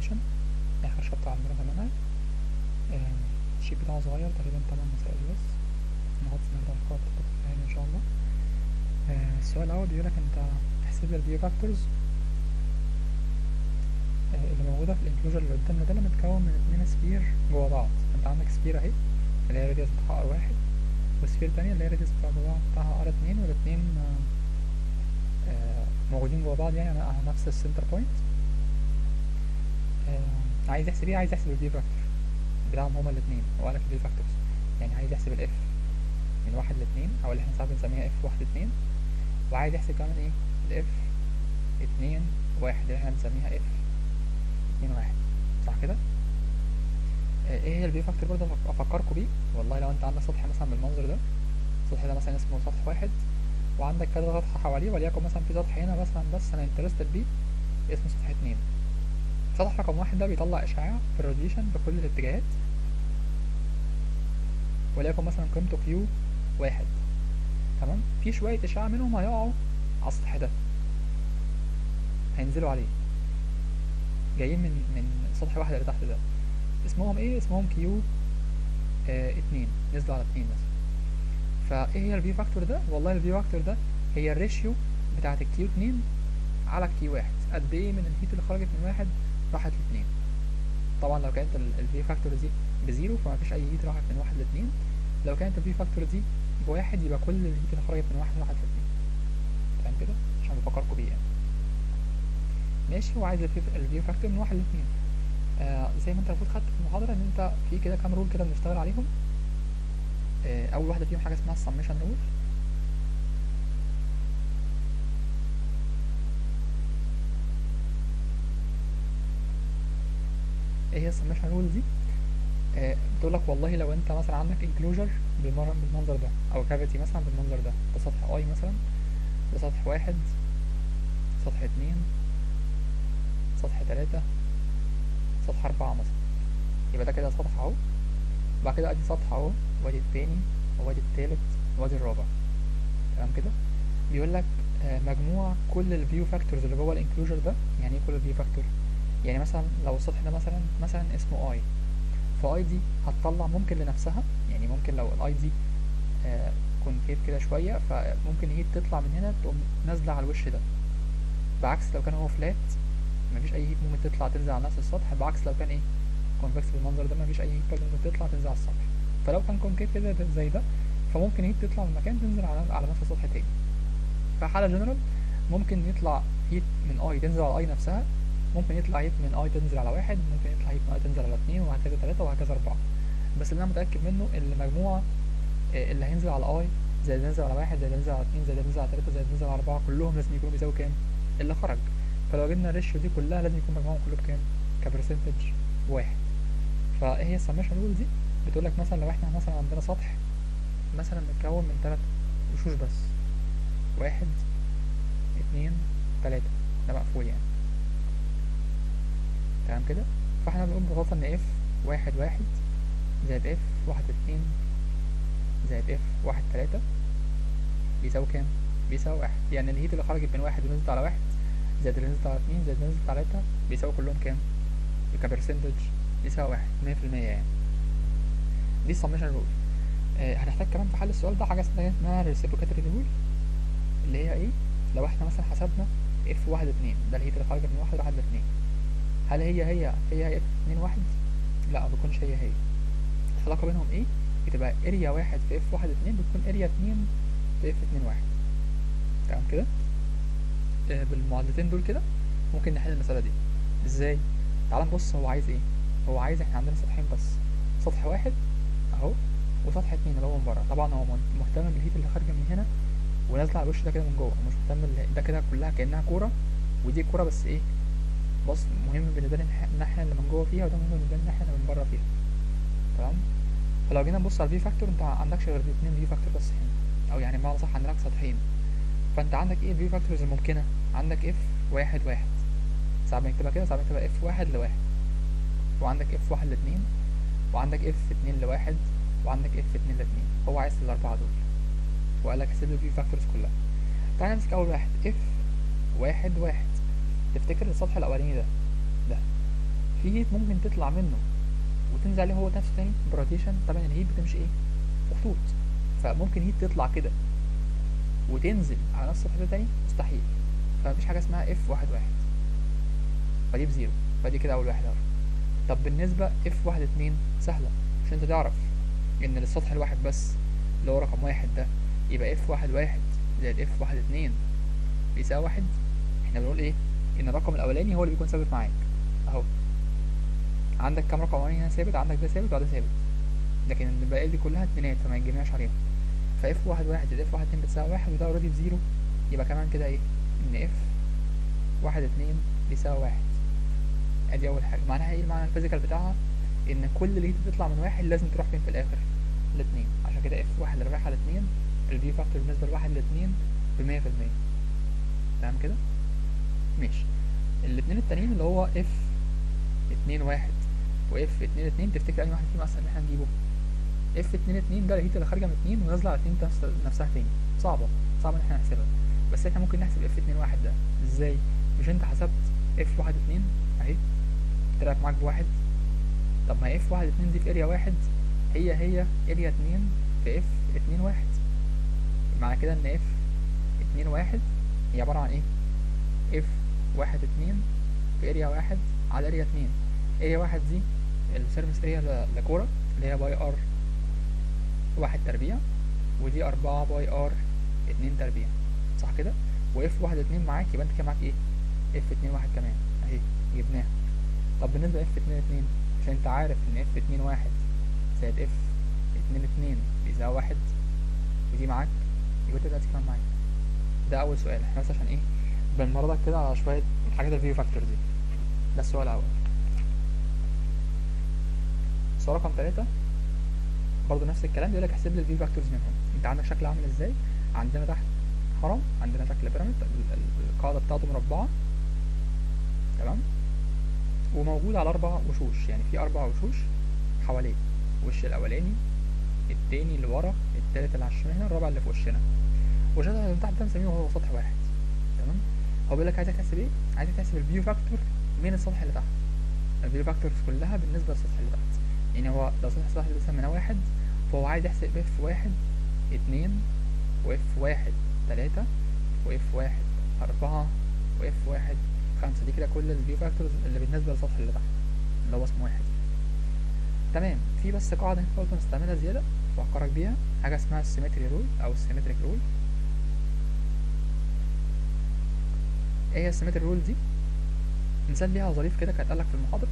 السكشن اخر شابتر عندنا في المنهج آه، الشيت بتاعه صغير تقريبا 8 مسائل بس نغطي النهارده القاعدة يعني ان شاء الله آه، السؤال الاول بيقولك انت احسب لي الفيو فاكتورز اللي موجودة في الانكلوجر اللي قدامنا ده اللي متكون من اتنين سفير جوا بعض انت عندك سفير اهي اللي هي الراديوس بتاعها ار واحد وسفير تانية اللي هي الراديوس بتاع جوا بتاعها ار اتنين والاتنين آه، آه، موجودين جوا بعض يعني على نفس السنتر بوينت آه، عايز يحسب ايه عايز يحسب الفي فاكتور بتاعهم هما الاتنين هو قالك الفي فاكتورز يعني عايز يحسب الاف من واحد لاتنين او اللي احنا ساعات بنسميها اف واحد اتنين وعايز يحسب كمان ايه الاف اتنين واحد اللي احنا بنسميها اف اتنين واحد صح كده آه، ايه هي الفي فاكتور برضه أفك- افكركم بيه والله لو انت عندك سطح مثلا بالمنظر ده السطح ده مثلا اسمه سطح واحد وعندك كذا سطح حواليه وليكن مثلا في سطح هنا مثلا بس انا انترستد بيه اسمه سطح اتنين سطح رقم واحد ده بيطلع اشعاع في الراديشن بكل الاتجاهات وليكن مثلا قيمته كيو واحد تمام في شوية اشعاع منهم هيقعوا على السطح ده هينزلوا عليه جايين من من سطح واحد اللي تحت ده اسمهم ايه اسمهم كيو آه اتنين نزلوا على اتنين بس فايه هي الفي فاكتور ده والله الفي فاكتور ده هي الريشيو بتاعت الكيو اتنين على الكيو واحد قد ايه من الهيت اللي خرجت من واحد راحت لاتنين طبعا لو كانت الفي فاكتور دي بزيرو فما فيش اي هيت راحت من واحد لاتنين لو كانت الفي فاكتور دي بواحد يبقى كل الهيت اللي خرجت من واحد راحت لاتنين تمام كده عشان بفكركم بيه يعني ماشي هو عايز الفي فاكتور من واحد لاتنين آه زي ما انت المفروض خدت في المحاضرة ان انت في كده كام رول كده بنشتغل عليهم آه اول واحدة فيهم حاجة اسمها السميشن رول ايه هي السميشن رول دي آه بتقول لك والله لو انت مثلا عندك انكلوجر بالمنظر ده او كافيتي مثلا بالمنظر ده ده سطح اي مثلا ده سطح واحد سطح اتنين سطح تلاتة سطح أربعة مثلا يبقى ده كده سطح أهو بعد كده أدي سطح أهو وأدي التاني وأدي التالت وأدي الرابع تمام كده بيقول لك آه، مجموع كل الفيو فاكتورز اللي جوه الانكلوجر ده يعني ايه كل الفيو فاكتور يعني مثلا لو السطح ده مثلا مثلا اسمه اي فاي دي هتطلع ممكن لنفسها يعني ممكن لو الاي دي آه كونكيف كده شويه فممكن هي تطلع من هنا تقوم نازله على الوش ده بعكس لو كان هو فلات مفيش اي هيت ممكن تطلع تنزل على نفس السطح بعكس لو كان ايه كونفكس بالمنظر ده مفيش اي هيت برضه ممكن تطلع تنزل على السطح فلو كان كونكيف كده ده زي ده فممكن هيت تطلع من مكان تنزل على على نفس السطح تاني فحالة جنرال ممكن يطلع هيت من اي تنزل على اي نفسها ممكن يطلع هيت من اي تنزل على واحد ممكن يطلع هيت من اي تنزل على اتنين وهكذا تلاتة وهكذا اربعة بس اللي انا متأكد منه ان المجموعة آه، اللي هينزل على اي زي اللي نزل على واحد زي اللي نزل على اتنين زي اللي نزل على تلاتة زي اللي نزل على اربعة كلهم لازم يكونوا بيساوي كام اللي خرج فلو جبنا الريشيو دي كلها لازم يكون مجموعهم كله بكام كبرسنتج واحد فايه هي السميشن رول دي بتقول لك مثلا لو احنا مثلا عندنا سطح مثلا متكون من ثلاث وشوش بس واحد اتنين تلاتة ده مقفول يعني تمام كده فاحنا بنقول ببساطة ان اف واحد واحد زائد اف واحد اتنين زائد اف واحد تلاتة بيساوي كام؟ بيساوي واحد يعني الهيت اللي خرجت من واحد ونزلت على واحد زائد اللي نزلت على اتنين زائد اللي نزلت على تلاتة بيساوي كلهم كام؟ كبرسنتج بيساوي واحد مية في المية يعني دي السميشن رول آه هنحتاج كمان في حل السؤال ده حاجة اسمها اسمها reciprocatory رول اللي هي ايه؟ لو احنا مثلا حسبنا اف واحد اتنين ده الهيت اللي خرجت من واحد راحت لاتنين هل هي هي هي هي اف اتنين واحد؟ لا ما بتكونش هي هي العلاقة بينهم ايه؟ بتبقى اريا واحد في اف واحد اتنين بتكون اريا اتنين في اف اتنين واحد تمام كده؟ آه بالمعادلتين دول كده ممكن نحل المسألة دي ازاي؟ تعال نبص هو عايز ايه؟ هو عايز احنا عندنا سطحين بس سطح واحد اهو وسطح اتنين اللي هو من بره طبعا هو من- مهتم بالهيت اللي خارجة من هنا ونازلة على الوش ده كده من جوه مش مهتم بال- ده كده كلها كأنها كورة ودي كورة بس ايه بص مهم بالنسبة لي الناح- الناحية اللي من جوه فيها وده مهم بالنسبة لي الناحية اللي من بره فيها تمام فلو جينا نبص على الفي فاكتور انت عندكش غير اتنين في فاكتور بس هنا او يعني بمعنى صح عندك سطحين فانت عندك ايه الفي فاكتورز الممكنة عندك اف واحد واحد ساعات بنكتبها كده ساعات بنكتبها اف واحد لواحد وعندك اف واحد لاتنين وعندك اف اتنين لواحد وعندك اف اتنين لاتنين هو عايز الاربعة دول وقال لك احسب لي الفي فاكتورز كلها تعالى نمسك اول واحد اف واحد واحد تفتكر السطح الاولاني ده ده في هيت ممكن تطلع منه وتنزل عليه هو نفسه تاني براديشن طبعا الهيت بتمشي ايه بخطوط فممكن هيت تطلع كده وتنزل على نفس السطح ده تاني مستحيل فمفيش حاجه اسمها اف واحد واحد فدي بزيرو فدي كده اول واحد اهو طب بالنسبه اف واحد اتنين سهله عشان انت تعرف ان السطح الواحد بس اللي هو رقم واحد ده يبقى اف واحد واحد زائد اف واحد اتنين بيساوي واحد احنا بنقول ايه ان الرقم الاولاني هو اللي بيكون ثابت معاك اهو عندك كام رقم اولاني هنا ثابت عندك ده ثابت وده ثابت لكن الباقي دي كلها اتنينات فما يتجمعش عليهم فاف واحد واحد زائد اف واحد اتنين بتساوي واحد وده اوريدي بزيرو يبقى كمان كده ايه ان اف واحد اتنين بيساوي واحد ادي اول حاجه معناها ايه المعنى الفيزيكال بتاعها ان كل اللي تطلع من واحد لازم تروح فين في الاخر الاتنين عشان كده اف واحد اللي رايح على اتنين الفي فاكتور بالنسبه لواحد لاتنين بمية في المية تمام كده ماشي الاتنين التانيين اللي هو اف اتنين واحد واف اتنين اتنين تفتكر انهي واحد فيهم اسهل ان احنا نجيبه اف اتنين اتنين ده الهيت اللي خارجه من اتنين ونازله على اتنين نفس نفسها تاني صعبه صعب ان احنا نحسبها بس احنا ممكن نحسب اف اتنين واحد ده ازاي مش انت حسبت اف واحد اتنين اهي طلعت معاك بواحد طب ما اف واحد اتنين دي في اريا واحد هي هي اريا اتنين في اف اتنين واحد معنى كده ان اف اتنين واحد هي عبارة عن ايه اف واحد اتنين في اريا واحد على اريا اتنين اريا واحد دي السيرفيس اريا لكورة اللي هي باي ار واحد تربيع ودي أربعة باي ار اتنين تربيع صح كده واف واحد اتنين معاك يبقى انت كده معاك ايه اف اتنين واحد كمان اهي جبناها طب بالنسبة اف اتنين اتنين عشان انت عارف ان اف اتنين واحد زائد اف اتنين اتنين بيساوي واحد ودي معاك يبقى انت دلوقتي كمان معاك ده اول سؤال احنا بس عشان ايه بنمرضك كده على شوية حاجات الفيو فاكتور دي ده السؤال الاول السؤال رقم تلاتة برضه نفس الكلام بيقول لك احسب لي الفيو فاكتورز منهم انت عندك شكل عامل ازاي عندنا تحت هرم عندنا شكل بيراميد ال- ال- القاعدة بتاعته مربعة تمام وموجود على أربع وشوش يعني في أربع وشوش حواليه الوش الأولاني التاني اللي ورا التالت اللي على الشمال هنا الرابع اللي في وشنا والشكل اللي تحت ده مسميه هو سطح واحد تمام هو بيقول لك عايزك تحسب ايه؟ عايزك تحسب الفيو فاكتور من السطح اللي تحت الفيو فاكتورز كلها بالنسبة للسطح اللي تحت يعني هو لو سطح السطح اللي سميناه واحد فهو عايز يحسب اف واحد اتنين واف واحد تلاتة واف واحد أربعة واف واحد خمسة دي كده كل الفيو فاكتورز اللي بالنسبة للسطح اللي تحت اللي هو اسمه واحد تمام في بس قاعدة انت برضه نستعملها زيادة وأفكرك بيها حاجة اسمها السيمتري رول أو السيمتريك رول ايه هي السيمتري رول دي؟ مثال ليها ظريف كده كانت قالك في المحاضرة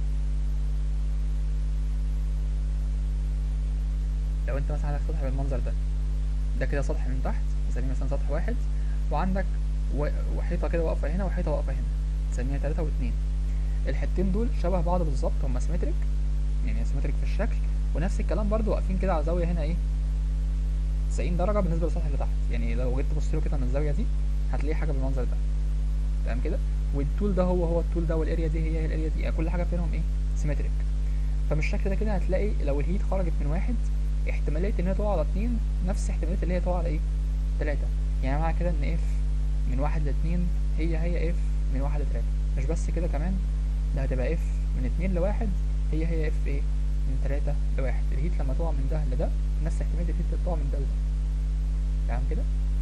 لو انت مثلا عندك سطح بالمنظر ده ده كده سطح من تحت نسميه مثلا سطح واحد وعندك و- وحيطة كده واقفة هنا وحيطة واقفة هنا نسميها تلاتة واتنين الحتتين دول شبه بعض بالظبط هما سيمتريك يعني سيمتريك في الشكل ونفس الكلام برضو واقفين كده على زاوية هنا ايه 90 درجة بالنسبة للسطح اللي تحت يعني لو جيت تبص له كده من الزاوية دي هتلاقي حاجة بالمنظر ده تمام كده والطول ده هو هو الطول ده والاريا دي هي هي الاريا دي يعني كل حاجة بينهم ايه سيمتريك فمن الشكل ده كده هتلاقي لو الهيت خرجت من واحد احتمالية ان هي تقع على اتنين نفس احتمالية اللي هي تقع على ايه تلاتة يعني معنى كده ان اف من واحد لاتنين هي هي اف من واحد لتلاتة مش بس كده كمان ده هتبقى اف من اتنين لواحد هي هي اف ايه من تلاتة لواحد الهيت لما تقع من ده لده نفس احتمالية الهيت اللي تقع من ده لده تمام كده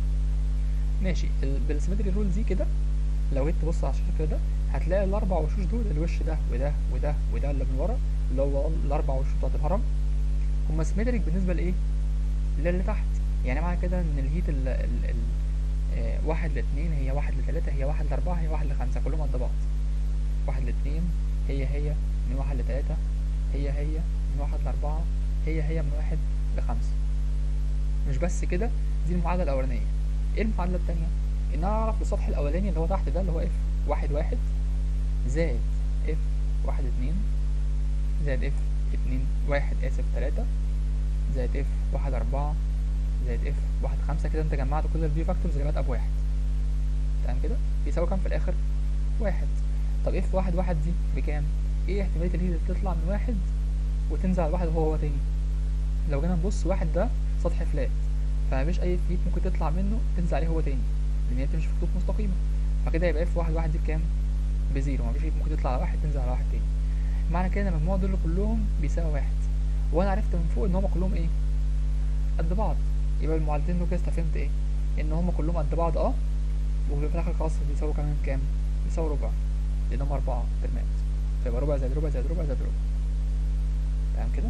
ماشي ال- بالسيمتري رول دي كده لو جيت تبص على الشكل ده هتلاقي الاربع وشوش دول الوش ده وده وده وده اللي من ورا اللي هو الاربع وشوش بتوعت الهرم هما سيمتريك بالنسبه لايه للي تحت يعني معنى كده ان الهيت ال ال ال آه واحد لاتنين هي واحد لتلاتة هي واحد لأربعة هي واحد لخمسة كلهم قد بعض واحد لاتنين هي هي من واحد لتلاتة هي هي من واحد لأربعة هي هي من واحد لخمسة مش بس كده دي المعادلة الأولانية ايه المعادلة التانية؟ ان انا اعرف السطح الاولاني اللي هو تحت ده اللي هو اف واحد واحد زائد اف واحد اتنين زائد اف اتنين واحد اسف تلاتة زائد اف واحد اربعة زائد اف واحد خمسة كده انت جمعت كل الفي فاكتورز اللي بادئة بواحد تمام كده بيساوي كام في الاخر واحد طب اف واحد واحد دي بكام ايه احتمالية الهيت اللي تطلع من واحد وتنزل على واحد وهو هو تاني لو جينا نبص واحد ده سطح فلات فمفيش اي هيت ممكن تطلع منه تنزل عليه هو تاني لان هي بتمشي في خطوط مستقيمة فكده يبقى اف واحد واحد دي بكام بزيرو مفيش هيت ممكن تطلع على واحد تنزل على واحد تاني معنى كده ان المجموع دول كلهم بيساوي واحد وانا عرفت من فوق ان هما كلهم ايه قد بعض يبقى المعادلتين دول كده استفهمت ايه ان هما كلهم قد بعض اه وفي الاخر خلاص بيساووا كمان كام بيساووا ربع لان هما اربعة ترمات فيبقى ربع زائد ربع زائد ربع زائد ربع تمام كده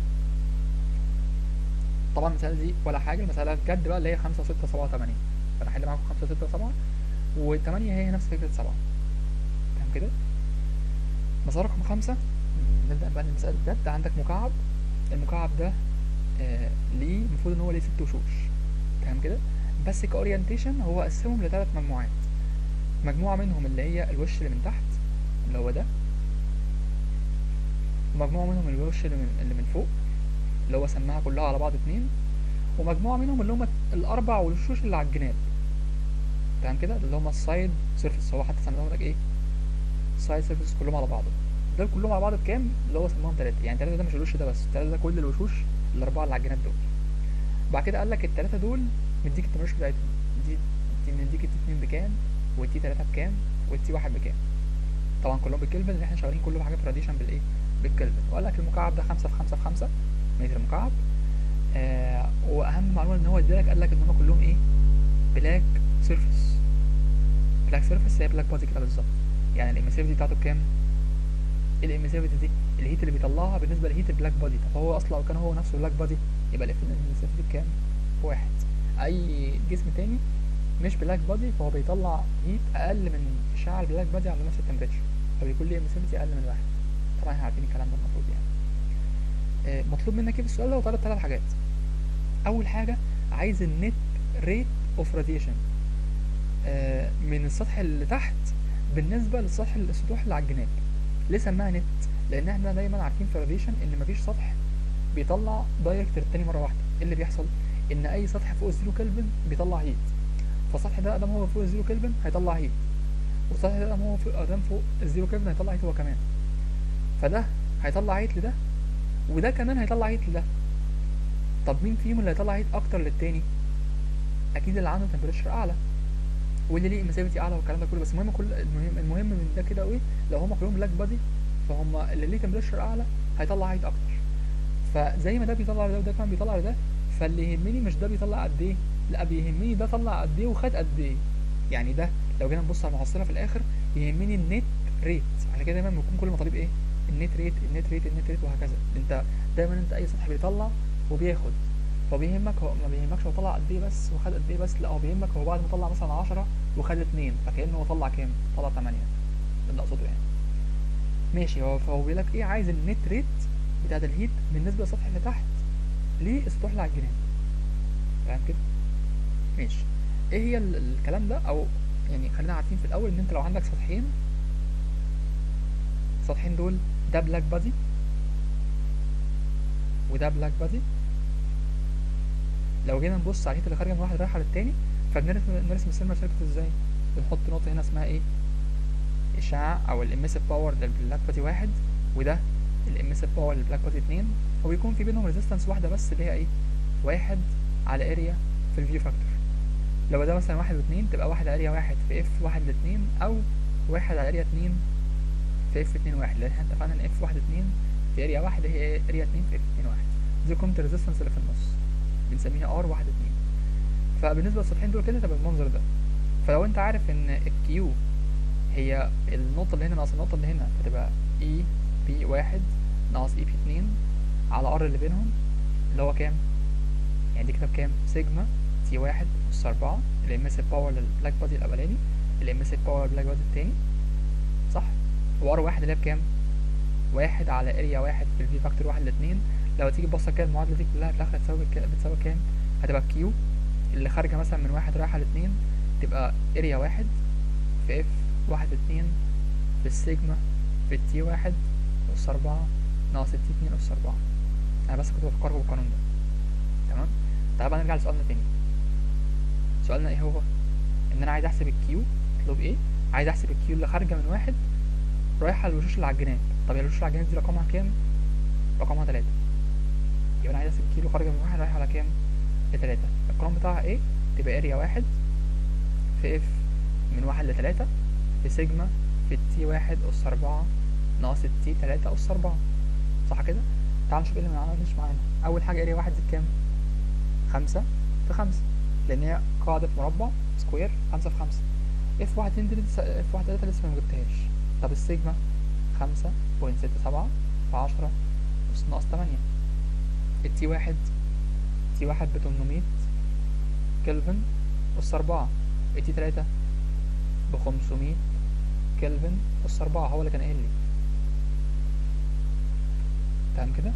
طبعا المسألة دي ولا حاجة المسألة بجد بقى اللي هي خمسة وستة سبعة وتمانية فأنا هحل معاكم خمسة وستة وسبعة وتمانية هي نفس فكرة سبعة تمام كده مسألة رقم خمسة نبدأ بقى المسألة بجد عندك مكعب المكعب ده آه ليه المفروض ان هو ليه ست وشوش تمام كده بس كاورينتيشن هو قسمهم لثلاث مجموعات مجموعة منهم اللي هي الوش اللي من تحت اللي هو ده ومجموعة منهم الوش اللي من, اللي من فوق اللي هو سماها كلها على بعض اتنين ومجموعة منهم اللي هم الأربع وشوش اللي على الجناب تمام كده اللي هم السايد سيرفيس هو حتى سماهم لك ايه سايد سيرفيس كلهم على بعض دول كلهم على بعض بكام اللي هو سماهم تلاتة يعني تلاتة ده مش الوش ده بس تلاتة ده كل الوشوش الأربعة اللي على الجناب دول بعد كده قال لك التلاتة دول مديك التمارين بتاعتهم دي دي مديك التي اتنين بكام والتي تلاتة بكام والتي واحد بكام طبعا كلهم بالكلفن اللي احنا شغالين كله حاجة راديشن بالايه بالكلفن وقال لك المكعب ده خمسة في خمسة في خمسة متر مكعب آه واهم معلومة ان هو ادالك قال لك ان هم كلهم ايه بلاك سيرفيس بلاك سيرفيس هي بلاك بادي كده بالظبط يعني الامسيفيتي بتاعته بكام الامسيفيتي دي الهيت اللي بيطلعها بالنسبه لهيت البلاك بادي طب هو اصلا لو كان هو نفسه بلاك بادي يبقى الامسيفيتي بكام واحد اي جسم تاني مش بلاك بادي فهو بيطلع هيت اقل من اشعاع البلاك بادي على نفس التمبريتشر فبيكون ليه امسيفيتي اقل من واحد طبعا احنا عارفين الكلام ده المفروض يعني آه مطلوب منك ايه في السؤال ده هو ثلاث حاجات اول حاجه عايز النت ريت اوف راديشن من السطح اللي تحت بالنسبه للسطح السطوح اللي على الجناب ليه سماها نت لان احنا دايما عارفين في الراديشن ان مفيش سطح بيطلع دايركت للتاني مره واحده ايه اللي بيحصل ان اي سطح فوق الزيرو كلفن بيطلع هيت فالسطح ده ادام هو فوق الزيرو كلفن هيطلع هيت والسطح ده ادام هو فوق ادام فوق الزيرو كلفن هيطلع هيت هو كمان فده هيطلع هيت لده وده كمان هيطلع هيت لده طب مين فيهم اللي هيطلع هيت اكتر للتاني اكيد اللي عنده تمبريتشر اعلى واللي ليه امسيفيتي اعلى والكلام ده كله بس المهم كل المهم المهم من ده كده ايه لو هم كلهم بلاك بادي فهم اللي ليه تمبريتشر اعلى هيطلع هيت اكتر فزي ما ده بيطلع لده وده كمان بيطلع لده فاللي يهمني مش ده بيطلع قد ايه لا بيهمني ده طلع قد ايه وخد قد ايه يعني ده لو جينا نبص على المحصله في الاخر يهمني النت ريت عشان كده دايما بيكون كل المطالب ايه النت ريت النت ريت النت ريت وهكذا انت دايما انت اي سطح بيطلع وبياخد هو بيهمك هو ما بيهمكش هو طلع قد ايه بس وخد قد ايه بس لا هو بيهمك هو بعد ما طلع مثلا 10 وخد 2 فكانه هو طلع كام طلع 8 ده اللي اقصده يعني ماشي هو فهو بيقول لك ايه عايز النت ريت بتاعت الهيت بالنسبه للسطح اللي تحت للسطوح اللي على الجناب فاهم كده ماشي ايه هي الكلام ده او يعني خلينا عارفين في الاول ان انت لو عندك سطحين السطحين دول ده بلاك بادي وده بلاك بادي لو جينا نبص على الهيت اللي خارجه من واحد رايحه للتاني فبنرسم السيرمال سيركت ازاي بنحط نقطه هنا اسمها ايه اشعاع او الاميسيف باور للبلاك بادي واحد وده الاميسيف باور للبلاك بادي اتنين وبيكون في بينهم ريزيستنس واحده بس اللي هي ايه واحد على اريا في الفيو فاكتور لو ده مثلا واحد واتنين تبقى واحد على اريا واحد في اف واحد لاتنين او واحد على اريا اتنين في اف اتنين واحد لان احنا اتفقنا ان اف واحد اتنين في اريا واحد هي اريا اتنين في اف اتنين واحد دي قيمه الريزيستنس اللي في النص بنسميها ار واحد اتنين فبالنسبه للسطحين دول كده تبقى المنظر ده فلو انت عارف ان الكيو هي النقطه اللي هنا ناقص النقطه اللي هنا فتبقى اي بي واحد ناقص اي بي اتنين على ار اللي بينهم اللي هو كام يعني دي كده بكام سيجما تي واحد أس أربعة الإمسيف باور للبلاك بادي الأولاني الإمسيف باور للبلاك بادي التاني صح وار واحد اللي هي بكام واحد على اريا واحد في الفي فاكتور واحد لاتنين لو تيجي تبص كده المعادلة دي كلها في الآخر هتساوي بتساوي كام هتبقى كيو اللي خارجة مثلا من واحد رايحة لاتنين تبقى اريا واحد في اف واحد اتنين في السيجما في التي واحد أس أربعة ناقص التي اتنين أس أربعة أنا بس كنت بفكركم بالقانون ده تمام تعالى بقى نرجع لسؤالنا تاني سؤالنا ايه هو ان انا عايز احسب الكيو مطلوب ايه عايز احسب الكيو اللي خارجه من واحد رايحه للوشوش اللي على الجناب طب الوشوش اللي على الجناب دي رقمها كام رقمها تلاتة يبقى انا عايز احسب الكيو اللي خارجه من واحد رايحه على كام لتلاتة القانون بتاعها ايه تبقى اريا واحد في اف من واحد لتلاتة في سيجما في التي واحد اس اربعة ناقص التي تلاتة اس اربعة صح كده تعال نشوف ايه اللي معانا مش معانا اول حاجه اريا واحد دي بكام خمسة في خمسة لان هي قاعده مربع سكوير خمسة في خمسة اف واحد اتنين دي لسه اف واحد تلاتة لسه ما جبتهاش طب السيجما خمسة بوينت ستة سبعة في عشرة أس ناقص تمانية التي واحد تي واحد بتمنمية كلفن أس أربعة التي تلاتة بخمسمية كلفن أس أربعة هو اللي كان قايل لي تمام كده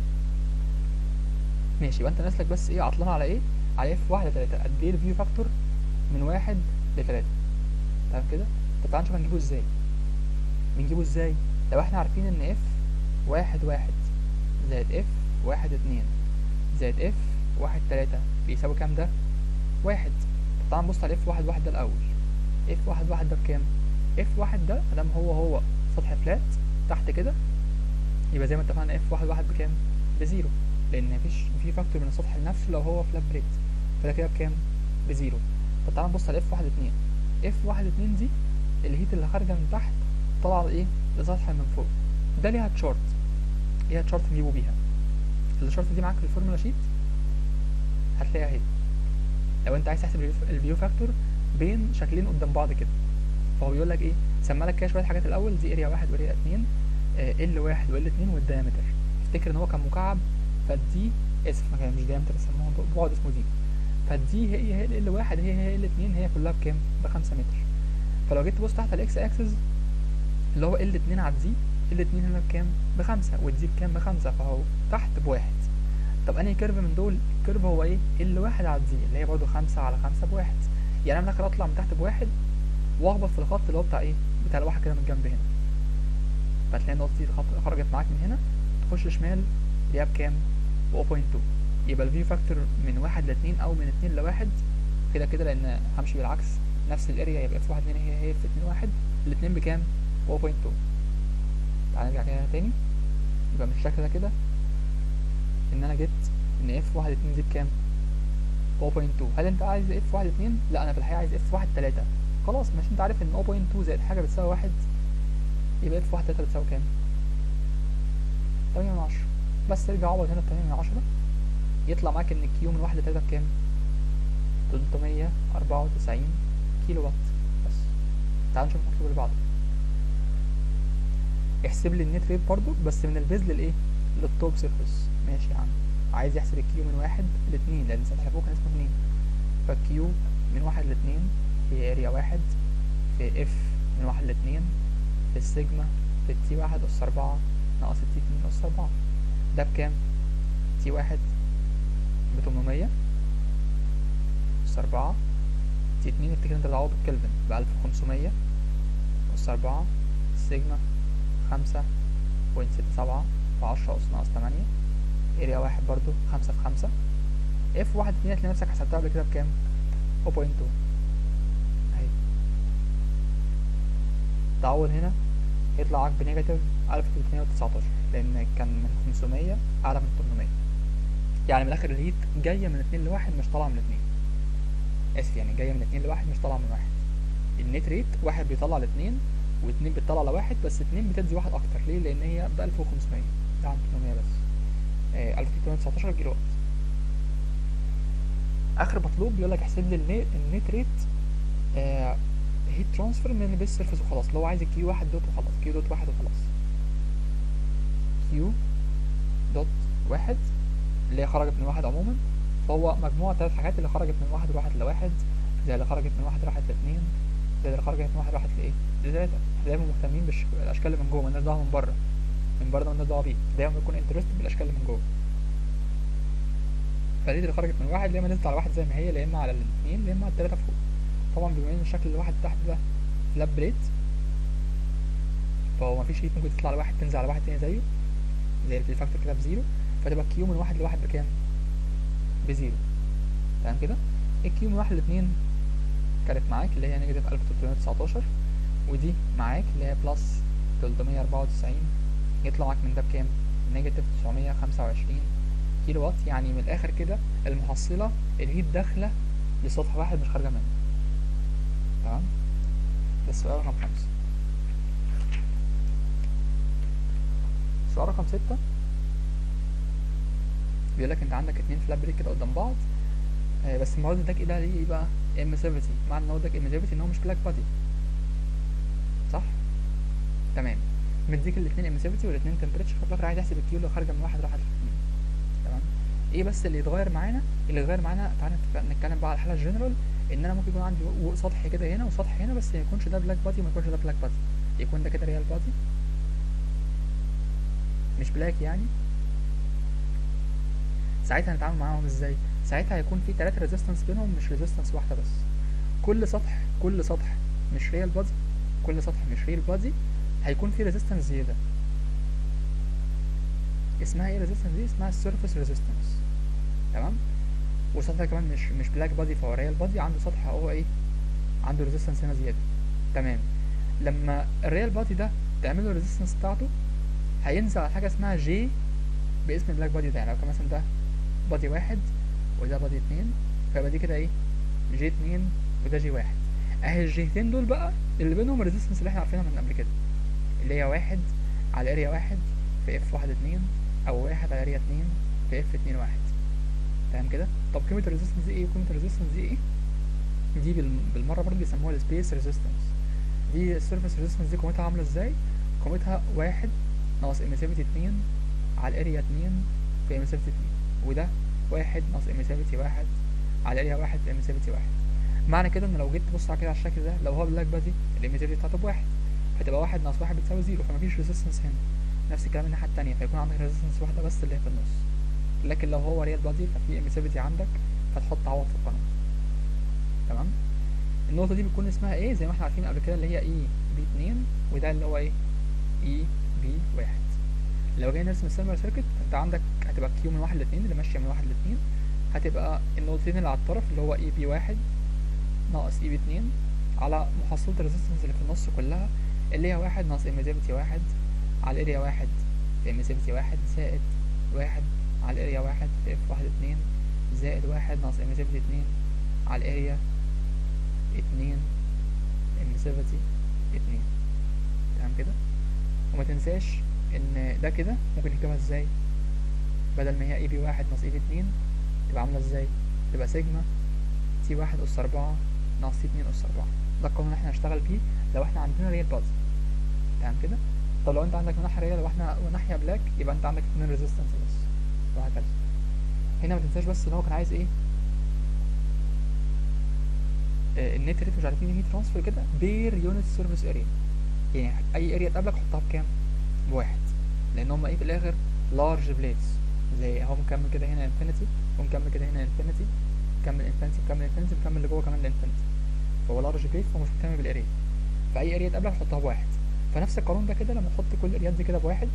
ماشي يبقى انت ناسلك بس ايه عطلان على ايه على اف واحد لتلاتة قد ايه الفيو فاكتور من واحد لتلاتة تمام كده طب تعال نشوف هنجيبه ازاي بنجيبه ازاي لو احنا عارفين ان اف واحد واحد زائد اف واحد اتنين زائد اف واحد تلاتة بيساوي كام ده واحد طب تعال نبص على اف واحد واحد ده الاول اف واحد واحد ده بكام اف واحد ده مادام هو هو سطح فلات تحت كده يبقى زي ما اتفقنا اف واحد واحد بكام بزيرو لان مفيش في فاكتور من السطح لنفسه لو هو فلات بريت فده كده بكام بزيرو طب تعال نبص على اف واحد اتنين اف واحد اتنين دي الهيت اللي خارجه من تحت طالعه لايه لسطح من فوق ده ليها تشارت ليها تشارت نجيبه بيها التشارت دي معاك في الفورمولا شيت هتلاقيها اهي لو انت عايز تحسب الفيو فاكتور بين شكلين قدام بعض كده فهو بيقول لك ايه سمى لك كده شويه حاجات الاول دي اريا واحد واريا اتنين ال واحد وال اتنين والدايمتر افتكر ان هو كان مكعب فدي اسف ما كان مش دايمتر سموه بعد اسمه دي فدي هي هي ال واحد هي هي ال اتنين هي كلها بكام؟ بخمسة متر فلو جيت تبص تحت الاكس اكسس اللي هو ال اتنين على الدي ال اتنين هنا بكام؟ بخمسة والدي بكام؟ بخمسة فهو تحت بواحد طب انهي كيرف من دول؟ الكيرف هو ايه؟ ال واحد على الدي اللي هي برضه خمسة على خمسة بواحد يعني انا ممكن اطلع من تحت بواحد واخبط في الخط اللي هو بتاع ايه؟ بتاع الواحد كده من الجنب هنا فتلاقي النقطة دي خرجت معاك من هنا تخش شمال اللي هي بكام؟ ب 0.2 يبقى الفيو فاكتور من واحد لاتنين او من اتنين لواحد كده كده لان همشي بالعكس نفس الاريا يبقى اف واحد اتنين هي هي في اتنين واحد الاتنين بكام؟ ب 0.2 تعالى نرجع كده تاني يبقى من الشكل ده كده ان انا جبت ان اف واحد اتنين دي بكام؟ ب 0.2 هل انت عايز اف واحد اتنين؟ لا انا في الحقيقة عايز اف واحد تلاتة خلاص مش انت عارف ان 0.2 زائد حاجة بتساوي واحد يبقى اف واحد تلاتة بتساوي كام؟ تمانية من عشرة بس ترجع عوض هنا بتمانية من عشرة يطلع معاك ان كيو من واحد لتلاتة بكام؟ تلتمية أربعة وتسعين كيلو وات بس تعال نشوف المطلوب اللي بعده احسب لي النت ريت برضو بس من البيز للايه؟ للتوب سيرفيس ماشي يا عم عايز يحسب الكيو من واحد لاتنين لان سطح فوق كان اسمه اتنين فالكيو من واحد لاتنين في اريا واحد في اف من واحد لاتنين في السيجما في التي واحد أس أربعة ناقص التي اتنين أس أربعة ده بكام؟ تي واحد بتمنمية أس أربعة تي اتنين افتكر انت بتعوض بالكلفن بألف وخمسمية أس أربعة سيجما خمسة بوينت ستة سبعة في عشرة أس ناقص تمانية اريا واحد برضو خمسة في خمسة اف واحد اتنين هتلاقي نفسك حسبتها قبل كده بكام؟ 0.2 اهي تعوض هنا يطلع معاك بنيجاتيف 1319 لان كان من 500 اعلى من 800 يعني من الاخر الهيت جايه من 2 لواحد مش طالعه من 2 اسف يعني جايه من 2 لواحد مش طالعه من واحد النت ريت واحد بيطلع لاثنين واثنين بتطلع لواحد بس اتنين بتدي واحد اكتر ليه لان هي ب 1500 ده عن 800 بس آه 1319 كيلو وات اخر مطلوب بيقول لك احسب لي النت, النت ريت آه هيت ترانسفير من البيس سيرفيس وخلاص لو عايز الكيو واحد دوت وخلاص كيو دوت واحد وخلاص كيو دوت واحد اللي هي خرجت من واحد عموما فهو مجموعة ثلاث حاجات اللي خرجت من واحد لواحد لواحد زي اللي خرجت من واحد راحت لاتنين زي اللي خرجت من واحد راحت لايه لتلاتة دايما مهتمين بالاشكال اللي من جوه مالناش دعوة من بره من بره مالناش دعوة بيه دايما بنكون انترستد بالاشكال اللي من جوه فدي اللي خرجت من واحد يا اما نزلت على واحد زي ما هي يا اما على الاثنين يا اما على التلاتة فوق طبعا بما ان الشكل اللي واحد تحت ده فلاب بريد فهو مفيش هيت ممكن تطلع على واحد تنزل على واحد تاني زيه زي الفاكتور كده بزيرو فتبقى كيو من واحد لواحد بكام؟ بزيرو تمام كده؟ الكيو من واحد لاتنين كانت معاك اللي هي نيجاتيف ألف تلتمية تسعتاشر ودي معاك اللي هي بلس تلتمية أربعة وتسعين يطلع معاك من ده بكام؟ نيجاتيف تسعمية خمسة وعشرين كيلو وات يعني من الآخر كده المحصلة الهيت داخلة لسطح واحد مش خارجة منه تمام؟ ده السؤال رقم خمسة السؤال رقم ستة بيقول لك انت عندك اتنين فلاب بليت كده قدام بعض آه بس المره دي اداك ايه ده ليه ايه بقى امسيفيتي معنى ان هو اداك امسيفيتي ان هو مش بلاك بادي صح تمام مديك الاثنين امسيفيتي والاثنين تمبريتشر فبلاك عايز يحسب الكيو اللي خارجه من واحد راحت لاثنين تمام ايه بس اللي يتغير معانا اللي يتغير معانا تعالى نتك- نتكلم بقى على الحاله الجنرال ان انا ممكن يكون عندي و- سطح كده هنا وسطح هنا بس ما يكونش ده بلاك بادي وما يكونش ده بلاك بادي يكون ده كده ريال بادي مش بلاك يعني ساعتها هنتعامل معاهم ازاي ساعتها هيكون في ثلاثة ريزيستنس بينهم مش ريزيستنس واحدة بس كل سطح كل سطح مش ريال بادي كل سطح مش ريال بادي هيكون في ريزيستنس زيادة اسمها ايه ريزيستنس دي اسمها السيرفيس ريزيستنس تمام والسطح ده كمان مش مش بلاك بادي فهو ريال بادي عنده سطح هو ايه عنده ريزيستنس هنا زيادة تمام لما الريال بادي ده تعمل له الريزيستنس بتاعته هينزل على حاجة اسمها جي باسم البلاك بادي ده يعني لو كان مثلا ده بادي واحد وده بادي اتنين فيبقى دي كده ايه جي اتنين وده جي واحد اهي الجيتين دول بقى اللي بينهم الريزيستنس اللي احنا عارفينها من قبل كده اللي هي واحد على اريا واحد في اف واحد اتنين او واحد على اريا اتنين في اف اتنين واحد تمام كده طب قيمة الريزيستنس دي ايه وقيمة الريزيستنس دي ايه دي بال- بالمرة برضه بيسموها السبيس ريزيستنس دي السيرفيس ريزيستنس دي قيمتها عاملة ازاي قيمتها واحد ناقص امسيفيتي اتنين على الاريا اتنين في امسيفيتي اتنين وده واحد ناقص امسيفيتي واحد على الاريا واحد في امسيفيتي واحد معنى كده ان لو جيت تبص على كده على الشكل ده لو هو بلاك بادي الامسيفيتي بتاعته بواحد فتبقى واحد ناقص واحد بتساوي زيرو فمفيش ريزيستنس هنا نفس الكلام الناحية التانية فيكون عندك ريزيستنس واحدة بس اللي هي في النص لكن لو هو ريال بادي ففي امسيفيتي عندك فتحط عوض في القانون تمام النقطة دي بتكون اسمها ايه زي ما احنا عارفين قبل كده اللي هي اي بي اتنين وده اللي هو ايه اي بي واحد لو جينا نرسم السيرمر سيركت انت عندك هتبقى كيو من واحد لاتنين اللي ماشية من واحد لاتنين هتبقى النقطتين اللي على الطرف اللي هو اي بي واحد ناقص اي بي اتنين على محصلة الريزيستنس اللي في النص كلها اللي هي واحد ناقص اميزيفيتي واحد على الاريا واحد في اميزيفيتي واحد زائد واحد على الاريا واحد في اف واحد اتنين زائد واحد ناقص اميزيفيتي اتنين على الاريا اتنين اميزيفيتي اتنين تمام كده وما تنساش ان ده كده ممكن نكتبها ازاي بدل ما هي اي بي واحد ناقص اي بي اتنين تبقى عاملة ازاي تبقى سيجما تي واحد أس أربعة ناقص تي اتنين أس أربعة ده القانون اللي احنا هنشتغل بيه لو احنا عندنا ريال بادي تمام كده طب لو انت عندك من ناحية ريال واحنا وناحية بلاك يبقى انت عندك اتنين ريزيستنس بس وهكذا هنا ما تنساش بس ان هو كان عايز ايه آه، النت ريت مش عارفين هيت ترانسفير كده بير يونت سيرفيس اريا يعني اي اريا تقابلك حطها بكام بواحد لان هم ايه في الاخر لارج بليتس زي هو مكمل كده هنا انفينيتي ومكمل كده هنا انفينيتي مكمل انفينيتي مكمل انفينيتي مكمل اللي جوه كمان الانفينيتي فهو لارج بليت فهو مش مهتم بالاريا فاي اريا تقابلك حطها بواحد فنفس القانون ده كده لما تحط كل الاريات دي كده بواحد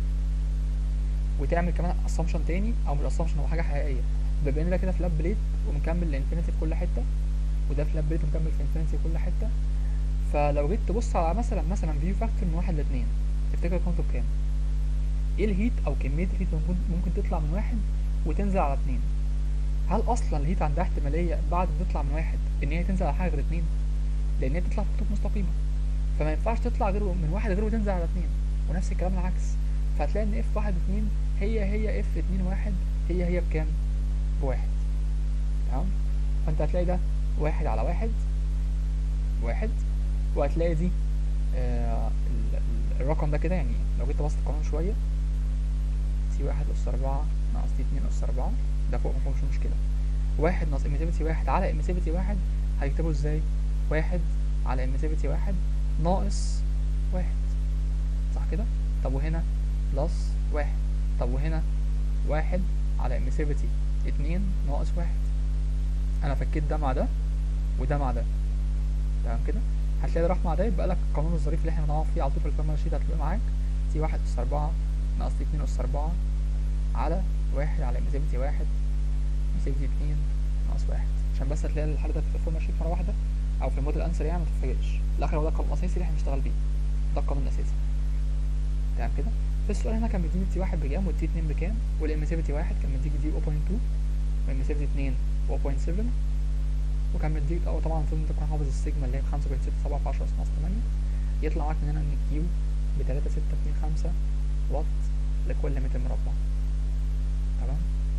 وتعمل كمان اسامبشن تاني او مش اسامبشن هو حاجه حقيقيه بما ان ده كده فلاب بليت ومكمل الانفينيتي في كل حته وده فلاب بليت ومكمل في انفينيتي في كل حته فلو جيت تبص على مثلا مثلا فيو فاكتور من واحد لاتنين تفتكر قيمته بكام؟ ايه الهيت او كميه الهيت اللي ممكن ممكن تطلع من واحد وتنزل على اتنين هل اصلا الهيت عندها احتماليه بعد ما تطلع من واحد ان هي تنزل على حاجه غير اتنين لان هي بتطلع في خطوط مستقيمه فما ينفعش تطلع غير من واحد غير وتنزل على اتنين ونفس الكلام العكس فهتلاقي ان اف واحد اتنين هي هي اف اتنين واحد هي هي بكام بواحد تمام فانت هتلاقي ده واحد على واحد واحد وهتلاقي دي آه ال- ال- الرقم ده كده يعني لو جيت بصت القانون شوية سي واحد أس أربعة ناقص تي اتنين أس أربعة ده فوق مفهومش مشكلة واحد ناقص اميسيفيتي واحد على اميسيفيتي واحد هيكتبه ازاي؟ واحد على اميسيفيتي واحد ناقص واحد صح كده؟ طب وهنا بلس واحد طب وهنا واحد على اميسيفيتي اتنين ناقص واحد انا فكيت ده مع ده وده مع ده تمام كده هتلاقي ده راح مع ده يبقى لك القانون الظريف اللي احنا بنعرف فيه على طول في الفورمولا شيت هتلاقيه معاك تي واحد اس أربعة ناقص تي اتنين اس أربعة على واحد على اميسيفيتي واحد اميسيفيتي اتنين ناقص واحد عشان بس هتلاقي الحل ده في الفورمولا شيت مرة واحدة أو في الموديل أنسر يعني متتفاجئش في الآخر هو ده القانون الأساسي اللي احنا بنشتغل بيه ده القانون الأساسي تمام كده في السؤال هنا كان مديني تي واحد بكام والتي اتنين بكام والاميسيفيتي واحد كان مديك دي 0.2 والاميسيفيتي اتنين 0.7 وكان مديك او طبعا المفروض انت تكون حافظ السيجما اللي هي بخمسة بوينت ستة سبعة في عشرة ناقص تمانية يطلع معاك من هنا ان الكيو بتلاتة ستة اتنين خمسة واط لكل متر مربع تمام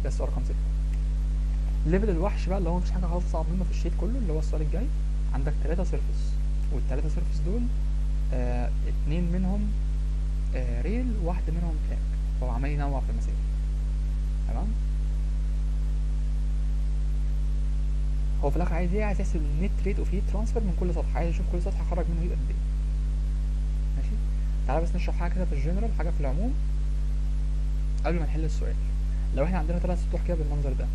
ده السؤال رقم 6 ليفل الوحش بقى اللي هو مفيش حاجه خالص اصعب منه في الشيت كله اللي هو السؤال الجاي عندك ثلاثة سيرفيس والثلاثة سيرفيس دول آه اتنين منهم آه ريل واحدة منهم تراك فهو عمال ينوع في المسافة تمام هو في الاخر عايز ايه عايز يحسب النت ريت اوف هيت ترانسفير من كل سطح عايز يشوف كل سطح خرج منه هيت قد ايه ماشي تعالى بس نشرح حاجه كده في الجنرال حاجه في العموم قبل ما نحل السؤال لو احنا عندنا ثلاث سطوح كده بالمنظر ده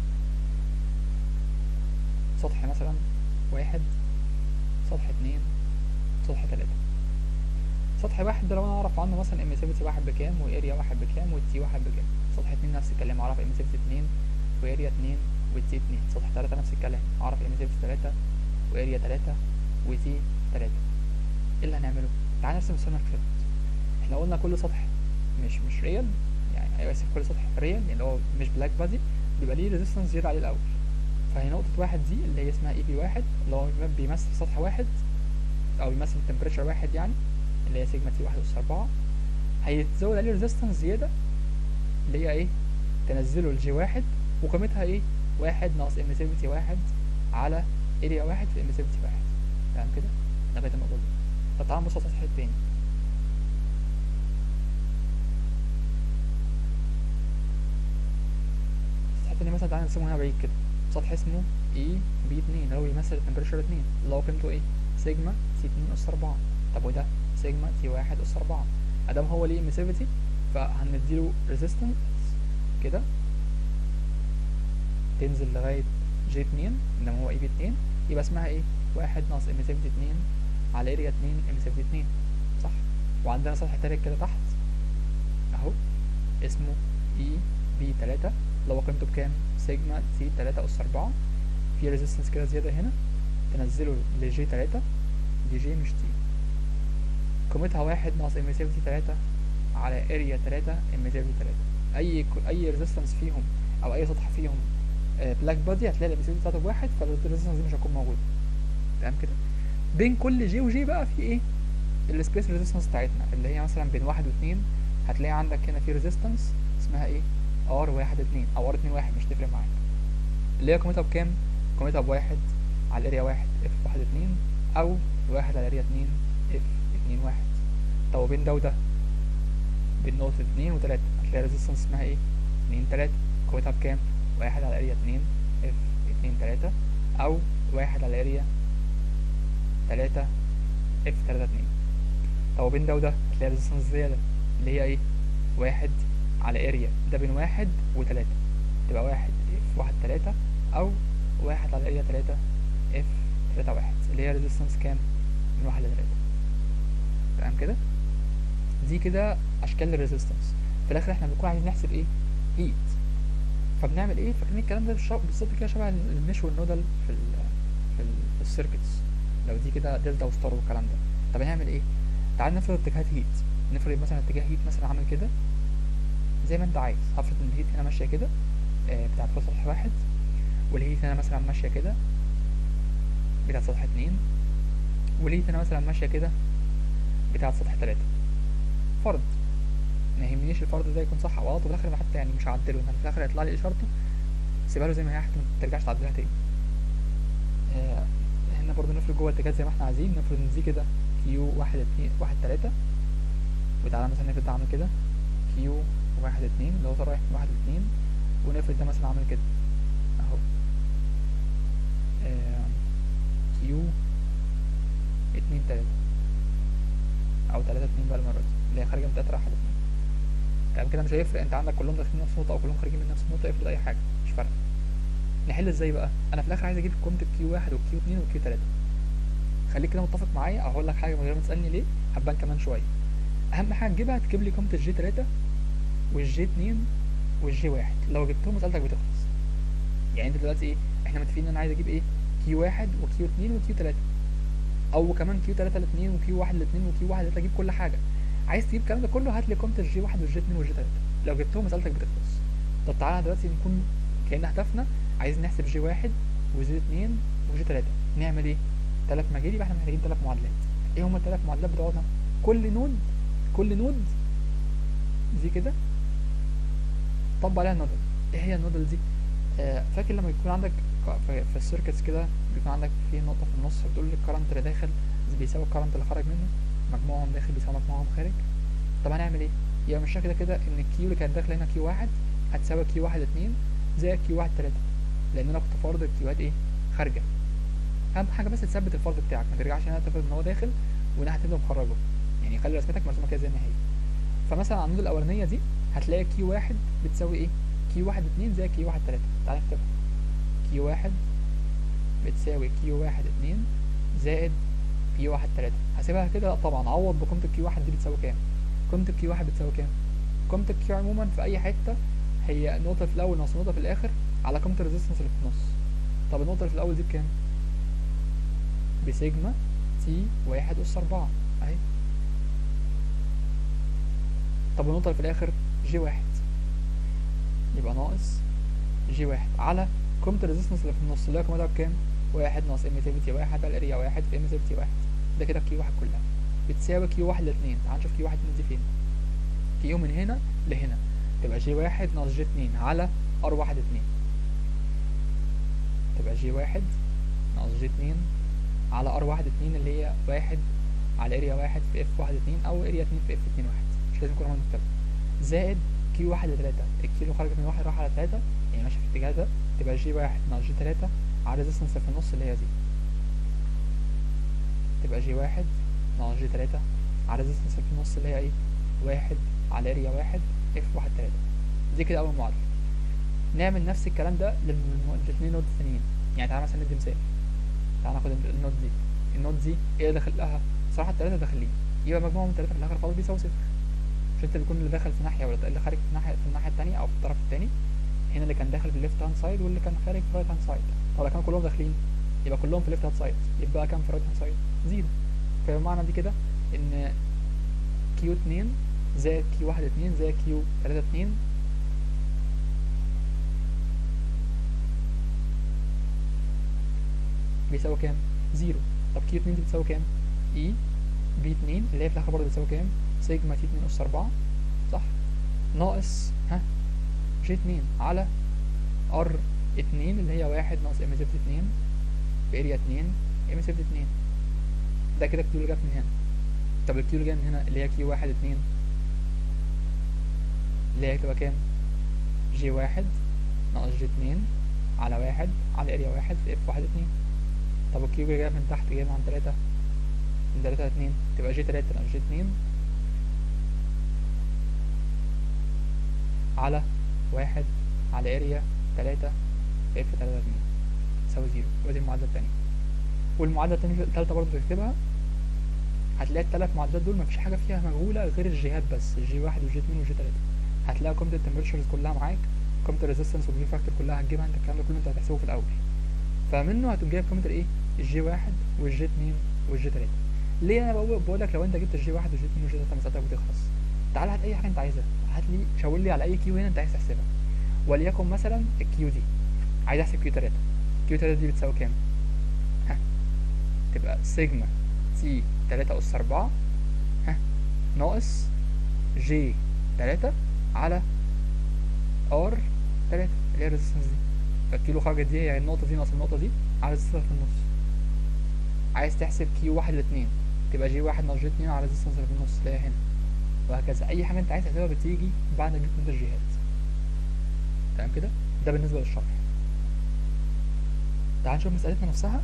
سطح مثلا واحد سطح اتنين سطح تلاتة سطح واحد ده لو انا اعرف عنه مثلا emissivity واحد بكام واريا واحد بكام والتي واحد بكام سطح اتنين نفس الكلام اعرف emissivity اتنين واريا اتنين والتي اتنين سطح تلاتة نفس الكلام اعرف emissivity تلاتة واريا تلاتة وتي تلاتة ايه اللي هنعمله تعال نرسم السنة كده احنا قلنا كل سطح مش مش ريال يعني ايوه اسف كل سطح ريال يعني هو مش بلاك بادي بيبقى ليه ريزيستنس زيادة عليه الاول فهي نقطة واحد دي اللي هي اسمها اي بي واحد اللي هو بيمثل سطح واحد او بيمثل تمبريتشر واحد يعني اللي هي سيجما تي واحد أس أربعة هيتزود عليه ريزيستنس زيادة اللي هي ايه تنزله الجي واحد وقيمتها ايه واحد ناقص emissivity واحد على اريا واحد في emissivity واحد تمام كده ده بقيت الموضوع ده طب تعالى نبص على السطح التاني السطح التاني مثلا تعالى نرسمه هنا بعيد كده سطح اسمه اي بي اتنين اللي هو بيمثل التمبريتشر اتنين اللي هو قيمته ايه سيجما تي اتنين أس أربعة طب وده سيجما تي واحد أس أربعة أدام هو ليه emissivity فهنديله resistance كده تنزل لغاية جي اتنين انما هو اي بي اتنين يبقى اسمها ايه واحد ناقص emissivity اتنين على اريا اتنين emissivity اتنين صح وعندنا سطح تالت كده تحت اهو اسمه اي بي تلاتة اللي هو قيمته بكام سيجما تي تلاتة أس أربعة في ريزيستنس كده زيادة هنا تنزله لجي تلاتة دي جي مش تي قيمتها واحد ناقص emissivity تلاتة على اريا تلاتة emissivity تلاتة أي أي ريزيستنس فيهم أو أي سطح فيهم بلاك بادي هتلاقي الاميسيفيتي بتاعته بواحد فالريزيستنس دي مش هتكون موجودة تمام كده بين كل جي وجي بقى في ايه السبيس ريزيستنس بتاعتنا اللي هي مثلا بين واحد واتنين هتلاقي عندك هنا في ريزيستنس اسمها ايه ار واحد اتنين او ار اتنين واحد مش تفرق معاك اللي هي قيمتها بكام قيمتها بواحد على اريا واحد اف واحد اتنين او واحد على اريا اتنين اف اتنين واحد طب وبين ده وده بين نقطة اتنين وتلاتة هتلاقي ريزيستنس اسمها ايه اتنين تلاتة قيمتها بكام واحد على اريا اتنين اف اتنين تلاتة او واحد على اريا تلاتة اف تلاتة اتنين طب وبين ده وده هتلاقي ريزيستنس زيادة اللي هي ايه واحد على اريا ده بين واحد وتلاتة تبقى واحد اف واحد تلاتة او واحد على اريا تلاتة اف تلاتة واحد اللي هي ريزيستنس كام من واحد لتلاتة تمام كده دي كده اشكال الريزيستنس في الاخر احنا بنكون عايزين نحسب ايه هيت فبنعمل ايه فاكرين الكلام ده بالظبط كده شبه المش والنودل في ال في, ال في السيركتس لو دي كده دلتا وستار والكلام ده طب هنعمل ايه تعال نفرض اتجاهات هيت نفرض مثلا اتجاه هيت مثلا عامل كده زي ما انت عايز هفرض ان الهيت هنا ماشيه كده آه بتاعت سطح واحد والهيت هنا مثلا ماشيه كده بتاعت سطح اتنين والهيت هنا مثلا ماشيه كده بتاعت سطح تلاتة فرض ما يهمنيش الفرض ده يكون صح او غلط وفي الاخر حتى يعني مش هعدله انا في الاخر هيطلع لي اشارته سيبها له زي ما هي حتى ما ترجعش تعدلها تاني آه هنا برضو نفرض جوه الاتجاه زي ما احنا عايزين نفرض ان دي كده كيو واحد اتنين واحد تلاتة وتعالى مثلا نفرض ده عامل كده كيو واحد اتنين اللي هو رايح من واحد لاتنين ونفرض ده مثلا عامل كده اهو آه كيو اتنين تلاتة او تلاتة اتنين بقى المرة دي اللي هي خارجة من تلاتة رايحة لاتنين تمام كده مش هيفرق انت عندك كلهم داخلين نفس النقطة او كلهم خارجين من نفس النقطة افرض اي حاجة مش فارقة نحل ازاي بقى انا في الاخر عايز اجيب قيمة الكيو واحد والكيو اتنين والكيو تلاتة خليك كده متفق معايا او هقول لك حاجة من غير ما تسألني ليه هبان كمان شوية اهم حاجة تجيبها تجيب لي قيمة الجي تلاتة والجي اتنين والجي واحد لو جبتهم مسألتك بتخلص يعني انت دلوقتي ايه احنا متفقين ان انا عايز اجيب ايه كيو واحد وكيو اتنين وكيو تلاتة او كمان كيو تلاتة لاتنين وكيو واحد لاتنين وكيو واحد لاتنين اجيب كل حاجة عايز تجيب الكلام ده كله هات لي قيمة الجي واحد والجي اتنين والجي تلاتة لو جبتهم مسألتك بتخلص طب تعالى دلوقتي نكون كأن هدفنا عايز نحسب جي واحد وجي اتنين وجي تلاتة نعمل ايه؟ تلات مجال يبقى احنا محتاجين تلات معادلات ايه هما التلات معادلات بتوعنا؟ كل نود كل نود دي كده طبق عليها النودل ايه هي النودل دي آه فاكر لما يكون عندك ك- في, في السيركتس كده بيكون عندك في نقطه في النص بتقول الكرنت اللي داخل بيساوي الكرنت اللي خرج منه مجموعهم داخل بيساوي مجموعهم خارج طب هنعمل ايه يبقى مش كده كده ان الكيو اللي كانت داخله هنا كيو واحد هتساوي كيو واحد اتنين زائد كيو واحد تلاته لان انا كنت فارض الكيوات ايه خارجه اهم حاجه بس تثبت الفرض بتاعك ما ترجعش هنا تفرض ان هو داخل وهنا هتبدا مخرجه يعني خلي رسمتك مرسومه كده زي ما هي فمثلا على النود الاولانيه دي هتلاقي كيو واحد بتساوي ايه كيو واحد اتنين زائد كيو واحد تلاته تعالى نكتبها كيو واحد بتساوي كيو واحد اتنين زائد كيو واحد تلاته هسيبها كده لا طبعا عوض بقيمه الكيو واحد دي بتساوي كام قيمه الكيو واحد بتساوي كام قيمه الكيو عموما في اي حته هي نقطه في الاول ناقص نقطه في الاخر على قيمه الريزيستنس اللي في النص طب النقطه اللي في الاول دي بكام بسيجما تي واحد أس أربعة أهي طب النقطة اللي في الآخر جي واحد يبقى ناقص جي واحد على قيمة الريزيستنس اللي في النص اللي هي قيمتها بكام؟ واحد ناقص اميسيفيتي واحد على الاريا واحد في اميسيفيتي واحد ده كده كيو واحد كلها بتساوي كيو واحد لاتنين تعال نشوف كيو واحد اتنين دي فين كيو من هنا لهنا تبقى جي واحد ناقص جي اتنين على ار واحد اتنين تبقى جي واحد ناقص جي اتنين على ار واحد اتنين اللي هي واحد على اريا واحد في اف واحد اتنين او اريا اتنين في اف اتنين واحد مش لازم يكون رقم مكتب زائد كيو واحد لتلاتة الكيلو خرجت من واحد راح على تلاتة يعني ماشي في الاتجاه ده تبقى جي واحد ناقص جي تلاتة على الريزيستنس في النص اللي هي دي تبقى جي واحد ناقص جي تلاتة على الريزيستنس في النص اللي هي ايه واحد على اريا واحد اف واحد تلاتة دي كده اول معادلة نعمل نفس الكلام ده للاتنين نود التانيين يعني تعالى مثلا ندي مثال تعالى ناخد النود دي النود دي ايه اللي داخل لها صراحة التلاتة داخلين يبقى مجموعهم من التلاتة في الآخر خالص بيساوي صفر مش انت بيكون اللي داخل في ناحية ولا اللي خارج في ناحية في الناحية التانية أو في الطرف التاني هنا اللي كان داخل في الليفت هاند سايد واللي كان خارج في الرايت هاند سايد طب لو كانوا كلهم داخلين يبقى كلهم في الليفت هاند سايد يبقى كام في الرايت هاند سايد زيرو فالمعنى دي كده إن كيو اتنين زائد كيو واحد اتنين زائد كيو تلاتة اتنين بيساوي كام؟ زيرو طب كيو اتنين دي بتساوي كام؟ اي بي اتنين اللي هي في الآخر برضه بتساوي كام؟ سيجما تي اتنين أس أربعة صح؟ ناقص ها جي اتنين على ار اتنين اللي هي واحد ناقص ام زد اتنين في اريا اتنين ام زد اتنين ده كده الكيو اللي جت من هنا طب الكيو اللي جاي من هنا اللي هي كيو واحد اتنين اللي هي هتبقى كام؟ جي واحد ناقص جي اتنين على واحد على اريا واحد في اف واحد اتنين طب الكيو اللي جاي من تحت جاي من عن تلاتة من تلاتة اتنين تبقى جي تلاتة ناقص جي اتنين على واحد على اريا تلاتة في اف تلاتة اتنين تساوي زيرو ودي المعادلة التانية والمعادلة التانية التالتة برضه تكتبها هتلاقي التلات معادلات دول مفيش حاجة فيها مجهولة غير الجيهات بس الجي واحد والجي اتنين والجي تلاتة هتلاقي قيمة التمبريتشرز كلها معاك قيمة الريزيستنس والفي فاكتور كلها هتجيبها انت الكلام ده كله انت هتحسبه في الأول فمنه هتقوم جايب قيمة الايه الجي واحد والجي اتنين والجي تلاتة ليه انا بقول بقول لك لو انت جبت الجي واحد والجي اتنين والجي تلاتة مسألتك بتخلص تعالى هات اي حاجة انت عايزها هات لي شاور لي على اي كيو هنا انت عايز تحسبها وليكن مثلا الكيو دي عايز احسب كيو تلاتة كيو تلاتة دي بتساوي كام؟ ها تبقى سيجما تي تلاتة أس أربعة ها ناقص جي تلاتة على ار تلاتة اللي هي الريزستنس دي فالكيلو خرجت دي هي النقطة دي ناقص النقطة دي على الريزستنس في النص عايز تحسب كيو واحد لاتنين تبقى جي واحد ناقص جي اتنين على الريزستنس اللي في النص اللي هي هنا وهكذا أي حاجة أنت عايز تحسبها بتيجي بعد ما تجيب قيمة الجيهات تمام كده ده بالنسبة للشرح تعال نشوف مسألتنا نفسها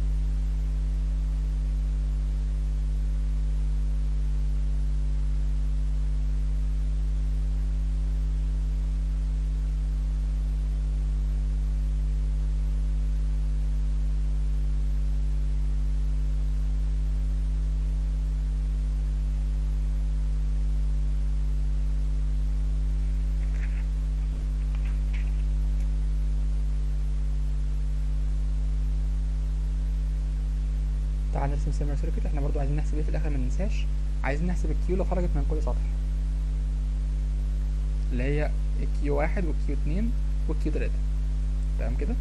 تعال نرسم سيمر سيركت احنا برضو عايزين نحسب ايه في الاخر ما ننساش عايزين نحسب الكيو اللي خرجت من كل سطح اللي هي الكيو واحد والكيو اتنين والكيو تلاتة تمام كده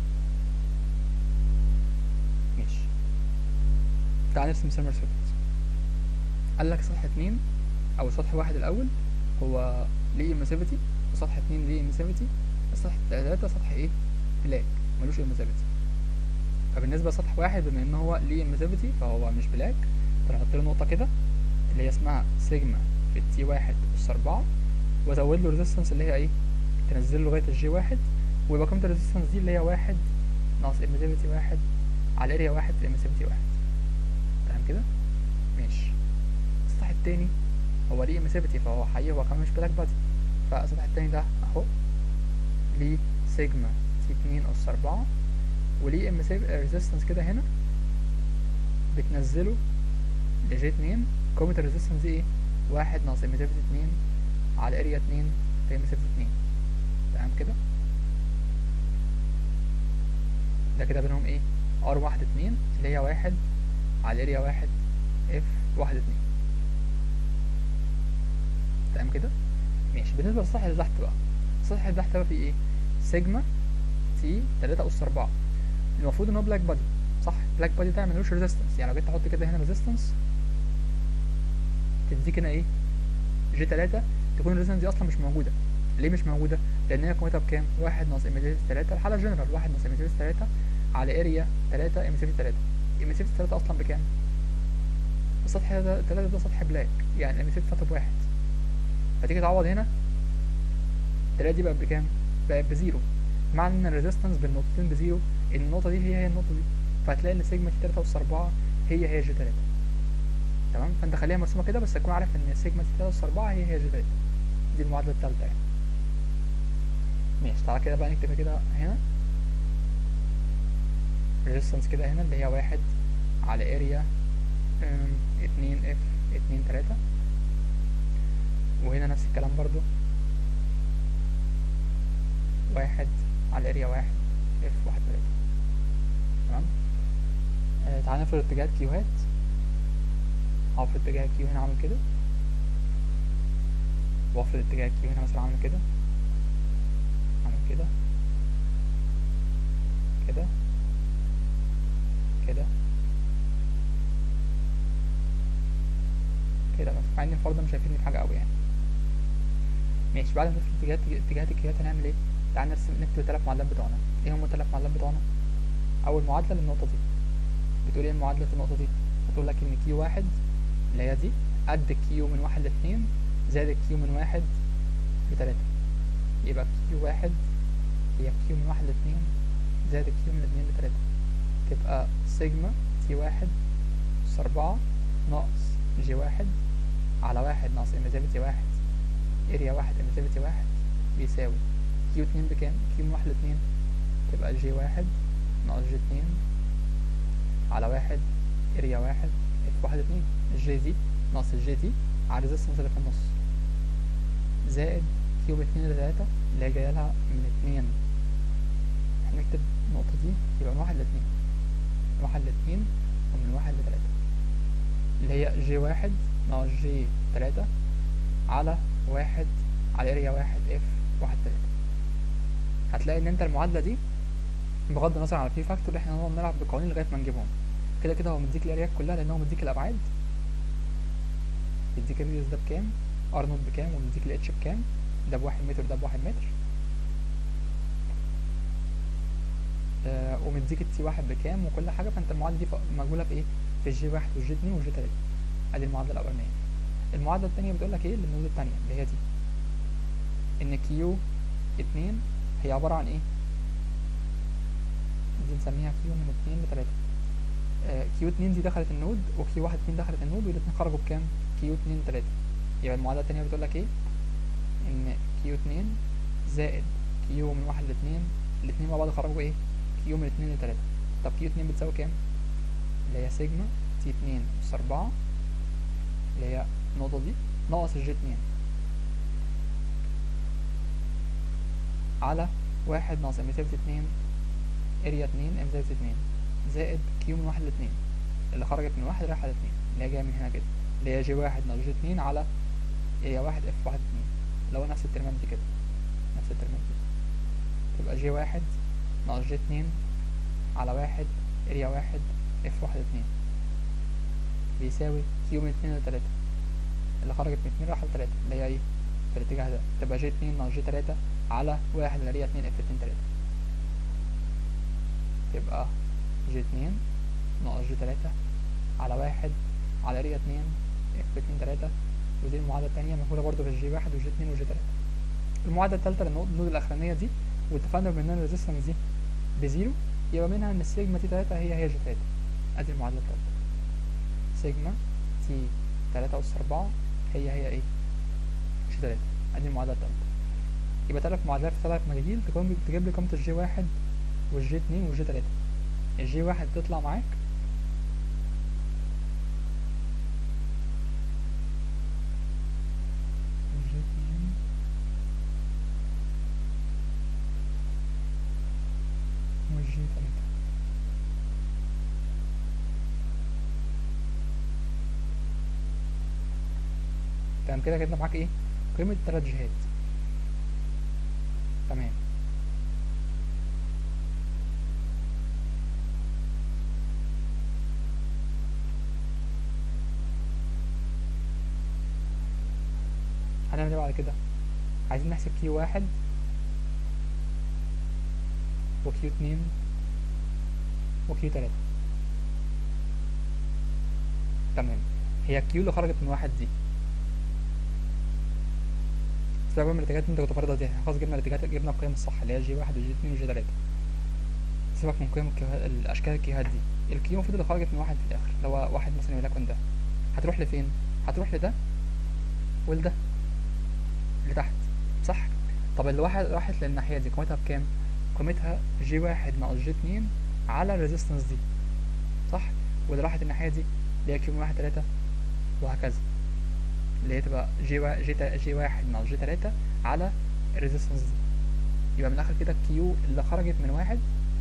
ماشي تعال نرسم سيمر سيركت قال لك سطح اتنين او سطح واحد الاول هو ليه emissivity وسطح اتنين ليه emissivity السطح تلاتة سطح ايه بلاك ملوش emissivity فبالنسبة لسطح واحد بما ان هو ليه emissivity فهو مش بلاك فنحط له نقطة كده اللي هي اسمها سيجما في التي واحد أس أربعة وازود له ريزيستنس اللي هي ايه تنزل له لغاية الجي واحد ويبقى قيمة الريزيستنس دي اللي هي واحد ناقص emissivity واحد على اريا واحد في emissivity واحد تمام كده ماشي السطح التاني هو ليه emissivity فهو حقيقي هو كمان مش بلاك بادي فالسطح التاني ده اهو ليه سيجما تي اتنين أس أربعة وليه ريزيستنس كده هنا بتنزله لجي اتنين قيمة الريزيستنس دي ايه؟ واحد ناقص emissivity اتنين على اريا اتنين في emissivity اتنين تمام كده؟ ده كده بينهم ايه؟ ار واحد اتنين اللي هي واحد على اريا واحد اف واحد اتنين تمام كده؟ ماشي بالنسبة للسطح اللي تحت بقى السطح اللي تحت بقى فيه ايه؟ سيجما تي تلاتة أس أربعة المفروض ان هو بلاك بادي صح بلاك بادي ده ملوش ريزيستنس يعني لو جيت تحط كده هنا ريزيستنس تديك هنا ايه جي تلاتة تكون الريزيستنس دي اصلا مش موجودة ليه مش موجودة؟ لأن هي قيمتها بكام؟ واحد ناقص اميسيفيتي تلاتة الحالة جنرال واحد ناقص اميسيفيتي تلاتة على اريا تلاتة اميسيفيتي تلاتة اميسيفيتي تلاتة أصلا بكام؟ السطح ده تلاتة ده سطح بلاك يعني اميسيفيتي تلاتة بواحد فتيجي تعوض هنا تلاتة دي بقت بكام؟ بقت بزيرو معنى ان الريزيستنس بين النقطتين بزيرو ان النقطة دي هي هي النقطة دي فهتلاقي ان سيجما تي تلاتة أس أربعة هي هي جي تلاتة تمام فانت خليها مرسومة كده بس تكون عارف ان سيجما تي تلاتة أس أربعة هي هي جي تلاتة دي المعادلة التالتة يعني ماشي تعالى كده بقى نكتبها كده هنا resistance كده هنا اللي هي واحد على اريا اتنين اف اتنين تلاتة وهنا نفس الكلام برضو واحد على اريا واحد اف واحد تلاتة تمام آه تعالى نفرض اتجاهات كيوهات هفرض اتجاه كيو هنا عامل كده وافرض اتجاه كيو هنا مثلا عامل كده عامل كده كده كده كده مثلا مع ان الفرض ده مش هيفيدني في حاجه قوي يعني ماشي بعد ما نفرض اتجاهات اتجاهات الكيوهات هنعمل ايه تعال نرسم نكتب الثلاث معادلات بتوعنا ايه هم الثلاث معادلات بتوعنا اول معادله للنقطه دي بتقول ايه معادله النقطه دي بتقول لك ان كيو واحد اللي هي دي قد كيو من واحد لاتنين زائد كيو من واحد لتلاتة يبقى كيو واحد هي كيو من واحد لاتنين زائد كيو من اتنين لتلاتة تبقى سيجما تي واحد أس أربعة ناقص جي واحد على واحد ناقص emissivity واحد اريا واحد emissivity واحد بيساوي كيو اتنين بكام؟ كيو من واحد لاتنين تبقى جي واحد ناقص جي اتنين على واحد اريا واحد اف واحد اتنين الجي دي ناقص الجي دي على الريزيستنس اللي في النص زائد كيو اتنين لتلاتة اللي هي جاية لها من اتنين هنكتب النقطة دي يبقى من واحد لاتنين من واحد لاتنين ومن واحد لتلاتة اللي هي جي واحد ناقص جي تلاتة على واحد على اريا واحد اف واحد تلاتة هتلاقي ان انت المعادلة دي بغض النظر عن البي فاكتور احنا هنقعد نلعب بقوانين لغاية ما نجيبهم كده كده هو مديك الاريات كلها لان هو مديك الابعاد يديك الريديوس ده بكام ار نوت بكام ومديك الاتش بكام ده بواحد متر ده بواحد متر آه ومديك التي واحد بكام وكل حاجة فانت المعادلة دي مجهولة في ايه في الجي واحد والجي اتنين والجي تلاتة ادي المعادلة الأولانية المعادلة التانية بتقول لك ايه للنود التانية اللي هي دي ان كيو اتنين هي عبارة عن ايه دي نسميها كيو من اتنين لتلاتة آه كيو اتنين دي دخلت النود وكيو واحد اتنين دخلت النود والاتنين خرجوا بكام كيو اتنين تلاتة يبقى المعادلة التانية بتقول لك ايه ان كيو اتنين زائد كيو من واحد لاتنين الاتنين مع بعض خرجوا ايه كيو من اتنين لتلاتة طب كيو اتنين بتساوي كام اللي هي سيجما تي اتنين أس أربعة اللي هي النقطة دي ناقص الجي اتنين على واحد ناقص emissivity اتنين اريا اتنين emissivity اتنين زائد كيو من واحد لاتنين اللي خرجت من واحد رايحة لاتنين اللي هي جاية من هنا كده اللي هي جي واحد ناقص جي اتنين على اريا واحد اف واحد اتنين اللي هو نفس الترمات دي كده نفس الترمات دي تبقى جي واحد ناقص جي اتنين على واحد اريا واحد اف واحد اتنين بيساوي كيو من اتنين لتلاتة اللي خرجت من اتنين رايحة لتلاتة اللي هي ايه في الاتجاه ده تبقى جي اتنين ناقص جي تلاتة على واحد على اريا اتنين اف اتنين تلاتة يبقى جي اتنين ناقص جي تلاتة على واحد على اريا اتنين اف اتنين تلاتة ودي المعادلة التانية موجودة برضه في الجي واحد وجي اتنين وجي تلاتة المعادلة التالتة للنود النود الأخرانية دي واتفقنا بما إن الريزيستنس دي بزيرو يبقى منها إن السيجما تي تلاتة هي هي جي تلاتة أدي المعادلة التالتة سيجما تي تلاتة أس أربعة هي هي إيه؟ جي تلاتة أدي المعادلة التالتة يبقى تلات معادلات في تلات مجاهيل تكون تجيب لي قيمة الجي واحد والجي اتنين والجي تلاتة الجي واحد تطلع معاك الجي اتنين والجي تلاتة تمام كده كده معاك ايه قيمة تلات جهات تمام هنعمل ايه بعد كده عايزين نحسب كيو واحد وكيو اتنين وكيو تلاتة تمام هي الكيو اللي خرجت من واحد دي سيبك بقى من الاتجاهات اللي انت كنت فارضها دي خلاص جبنا الاتجاهات جبنا القيم الصح اللي هي جي واحد وجي اتنين وجي تلاتة سيبك من قيم الكيوهات الاشكال الكيوهات دي الكيو المفروض اللي خرجت من واحد في الاخر اللي هو واحد مثلا وليكن ده هتروح لفين هتروح لده ولده لتحت صح طب اللي واحد راحت للناحية دي قيمتها بكام قيمتها جي واحد ناقص جي اتنين على الريزيستنس دي صح واللي راحت الناحية دي اللي هي كيو من واحد تلاتة وهكذا اللي هي تبقى جي وا... جي, تا... جي واحد ناقص جي تلاتة على الريزيستنس دي يبقى من الآخر كده كيو اللي خرجت من واحد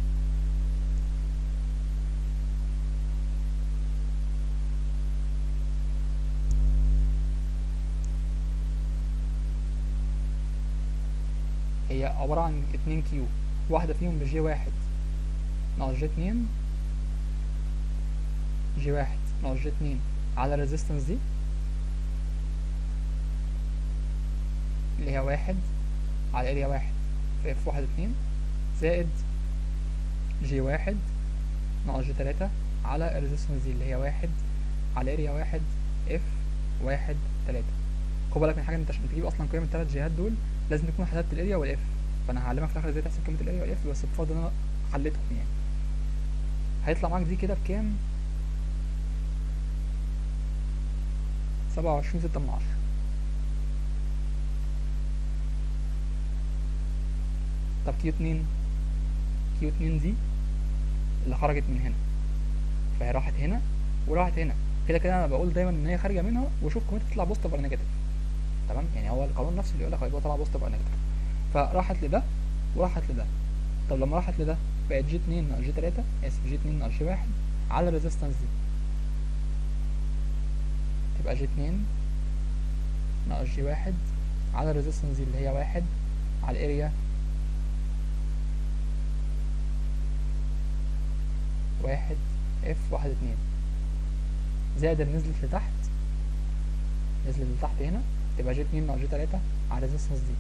هي عبارة عن اتنين كيو واحدة فيهم بجي واحد ناقص جي اتنين جي واحد ناقص جي اتنين على الريزيستنس دي اللي هي واحد على اريا واحد في اف واحد اتنين زائد جي واحد ناقص جي تلاتة على الريزيستنس دي اللي هي واحد على اريا واحد اف واحد تلاتة خد بالك من حاجة انت عشان تجيب اصلا قيم التلات جهات دول لازم تكون حسبت الاريا والاف فانا هعلمك في الاخر ازاي تحسب قيمة الاريا والاف بس بفضل ان انا حليتهم يعني هيطلع معاك دي كده بكام سبعة وعشرين ستة من عشرة طب كيو اتنين كيو اتنين دي اللي خرجت من هنا فهي راحت هنا وراحت هنا كده كده انا بقول دايما ان هي خارجه منها وشوف قيمتها تطلع بوزيتيف ولا نيجاتيف تمام يعني هو القانون نفسه اللي يقول لك هيبقى طالعه بوزيتيف ولا نيجاتيف فراحت لده وراحت لده طب لما راحت لده بقت جي اتنين ناقص جي تلاتة اسف جي اتنين ناقص جي واحد على الريزيستنس دي تبقى جي اتنين ناقص جي واحد على الريزيستنس دي اللي هي واحد على الاريا واحد اف واحد اتنين زائد اللي نزلت لتحت نزلت لتحت هنا تبقى جي اتنين ناقص جي تلاتة على الريزيستنس دي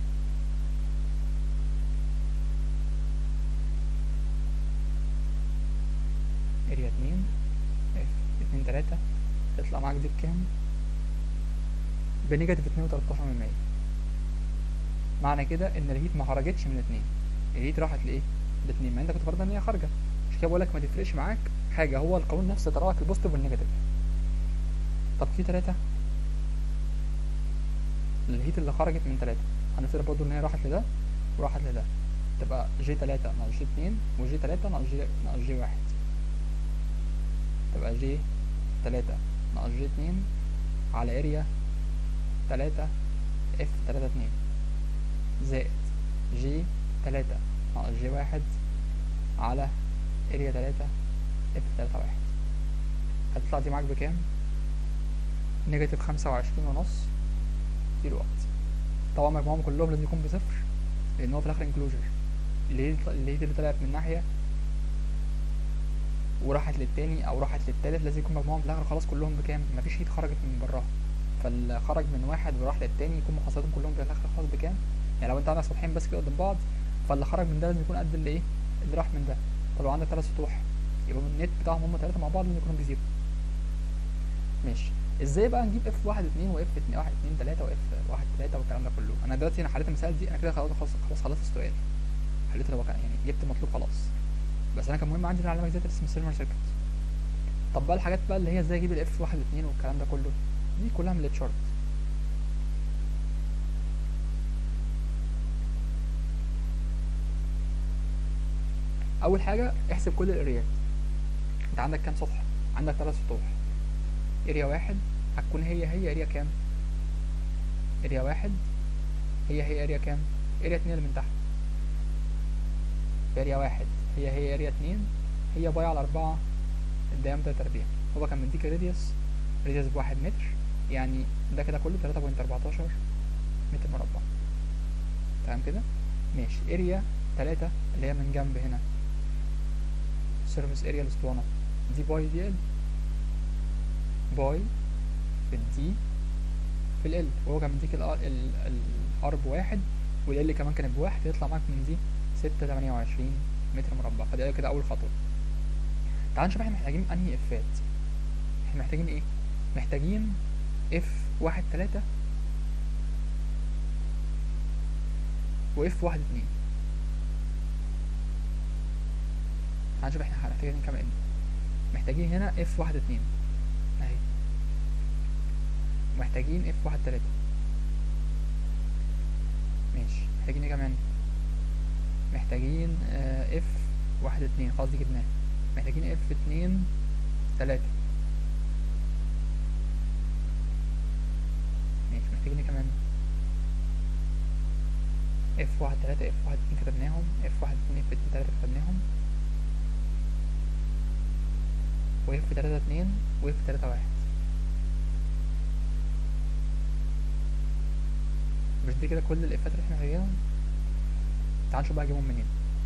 اريا اتنين اف اتنين تلاتة تطلع معاك دي بكام؟ بنيجاتيف اتنين وتلاتاشر من مية معنى كده ان الهيت ما خرجتش من اتنين الهيت راحت لايه؟ لاتنين مع انت كنت فرضا ان هي خارجة مش كده بقولك ما تفرقش معاك حاجة هو القانون نفسه طلع لك البوزيتيف والنيجاتيف طب في تلاتة الهيت اللي خرجت من تلاتة هنفترض برضو ان هي راحت لده وراحت لده تبقى جي تلاتة ناقص جي اتنين وجي تلاتة ناقص جي ناقص جي واحد تبقى جي تلاتة ناقص جي اتنين على اريا تلاتة اف تلاتة اتنين زائد جي تلاتة ناقص جي واحد على اريا تلاتة اف تلاتة واحد هتطلع دي معاك بكام؟ نيجاتيف خمسة وعشرين ونص كيلو وات طبعا مجموعهم كلهم لازم يكون بصفر لان هو في الاخر انكلوجر اللي هي اللي هي اللي طلعت من ناحية وراحت للتاني او راحت للتالت لازم يكون مجموعهم في الاخر خلاص كلهم بكام مفيش هيت خرجت من براها فاللي خرج من واحد وراح للتاني يكون محصلتهم كلهم في الاخر خالص بكام يعني لو انت عندك سطحين بس كده قدام بعض فاللي خرج من ده لازم يكون قد اللي ايه اللي راح من ده طب لو عندك ثلاث سطوح يبقى النت بتاعهم هم ثلاثه مع بعض لازم يكونوا بزيرو ماشي ازاي بقى نجيب اف واحد اتنين واف اتنين واحد اتنين تلاته واف واحد تلاته والكلام ده كله انا دلوقتي انا حليت المسائل دي انا كده خلاص خلاص خلاص خلصت السؤال حليت اللي هو كان يعني جبت المطلوب خلاص بس انا كان مهم عندي ان انا اعلمك ازاي ترسم السيرفر سيركت طب بقى الحاجات بقى اللي هي ازاي اجيب الاف واحد واتنين والكلام ده كله دي كلها من التشارت اول حاجه احسب كل الاريات انت عندك كام سطح عندك ثلاث سطوح اريا واحد هتكون هي هي اريا كام اريا واحد هي هي اريا كام اريا اتنين اللي من تحت اريا واحد هي هي اريا اتنين هي باي على اربعة الديامتر تربيع هو كان مديك الراديوس راديوس بواحد متر يعني ده كده كله تلاتة بوينت اربعتاشر متر مربع تمام كده ماشي اريا تلاتة اللي هي من جنب هنا سيرفيس اريا الاسطوانة دي باي دي ال باي في الدي في ال وهو كان مديك الار بواحد والال كمان كانت بواحد يطلع معاك من دي ستة تمانية وعشرين متر مربع فده كده أول خطوة تعال نشوف احنا محتاجين أنهي إفات احنا محتاجين ايه؟ محتاجين اف واحد تلاتة واف واحد اتنين تعال نشوف احنا محتاجين كام ان محتاجين هنا اف واحد اتنين اهي محتاجين اف واحد تلاتة ماشي محتاجين ايه كمان محتاجين اف واحد اتنين خلاص دي جبناها محتاجين اف اتنين تلاتة ماشي محتاجين ايه كمان اف واحد تلاتة اف واحد اتنين كتبناهم اف واحد اتنين اف اتنين تلاتة كتبناهم واف تلاتة اتنين واف تلاتة واحد مش دي كده كل الافات اللي احنا محتاجينهم تعال نشوف بقى اجيبهم منين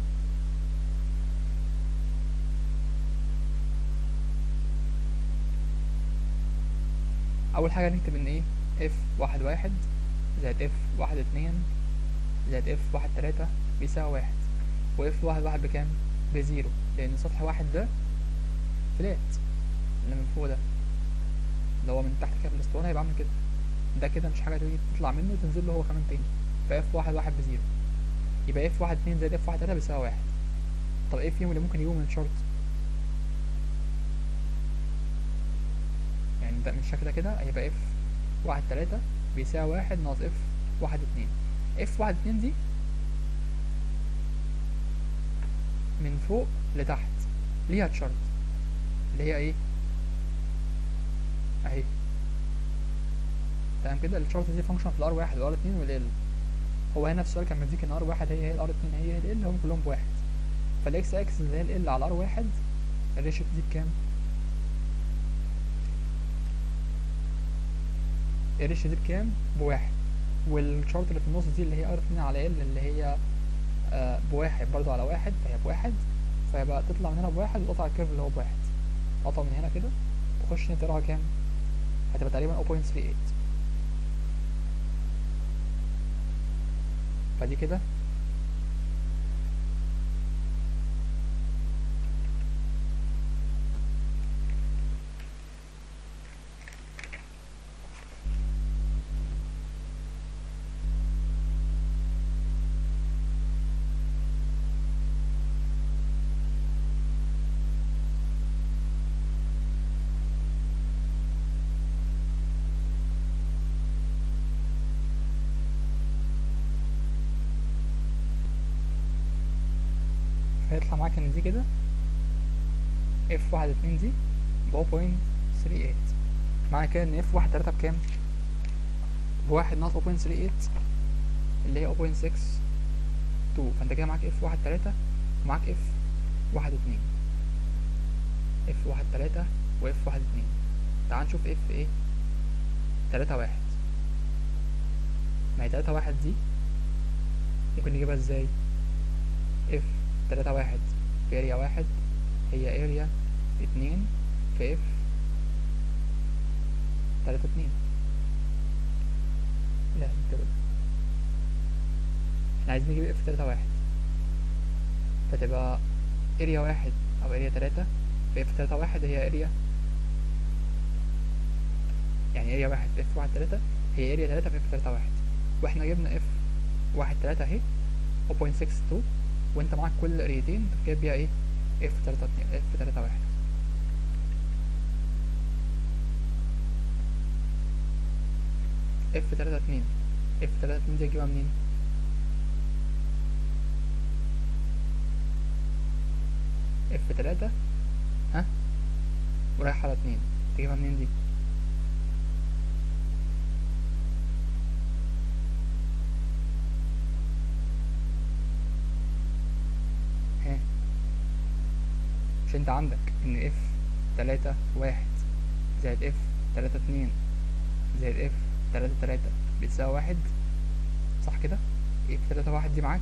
اول حاجه نكتب ان ايه اف واحد واحد زائد اف واحد اتنين زائد اف واحد تلاتة بيساوي واحد واف واحد واحد بكام بزيرو لان سطح واحد ده فلات اللي من فوق ده اللي هو من تحت كده في الاسطوانه هيبقى عامل كده ده كده مش حاجه تيجي تطلع منه وتنزل له هو كمان تاني فاف واحد واحد بزيرو يبقى اف واحد اتنين زائد اف واحد تلاتة بيساوي واحد طب ايه فيهم اللي ممكن يجيبوا من الشرط يعني ده من الشكل ده كده هيبقى اف واحد تلاتة بيساوي واحد ناقص اف واحد اتنين اف واحد اتنين دي من فوق لتحت ليها تشارت اللي هي ايه اهي تمام كده الشارت دي فانكشن في الار واحد والار اتنين والال هو هنا في السؤال كان مديك ان ار واحد هي هي الار اتنين هي هي ال هم كلهم بواحد فالاكس اكس اللي هي ال على ار واحد الريشيو دي بكام؟ الريشيو دي بكام؟ بواحد والشارت اللي في النص دي اللي هي ار اتنين على ال اللي هي آه بواحد برضو على واحد فهي بواحد فيبقى تطلع من هنا بواحد وتقطع الكيرف اللي هو بواحد تقطع من هنا كده تخش هنا تقراها كام؟ هتبقى تقريبا 0.38 فدي كده هيطلع معاك ان دي كده اف واحد اتنين دي ب 0.38 معنى كده ان اف واحد تلاتة بكام؟ بواحد ناقص 0.38 اللي هي 0.62 فانت كده معاك اف واحد تلاتة ومعاك اف واحد اتنين اف واحد تلاتة واف واحد اتنين تعال نشوف اف ايه تلاتة واحد ما هي تلاتة واحد دي ممكن نجيبها ازاي اف تلاتة واحد في اريا واحد هي اريا اتنين في اف تلاتة اتنين احنا عايزين نجيب اف تلاتة واحد فتبقى اريا واحد او اريا تلاتة في اف تلاتة واحد هي اريا يعني اريا واحد في اف واحد تلاتة هي اريا تلاتة في اف تلاتة واحد واحنا جبنا اف واحد تلاتة اهي 0.62 وانت معاك كل اريتين جايب بيها ايه اف تلاتة اتنين اف تلاتة واحد اف تلاتة اتنين اف تلاتة اتنين دي اجيبها منين اف تلاتة ها ورايح على اتنين تجيبها منين دي ها مش انت عندك ان اف تلاتة واحد زائد اف تلاتة اتنين زائد اف تلاتة تلاتة بتساوي واحد صح كده اف تلاتة واحد دي معاك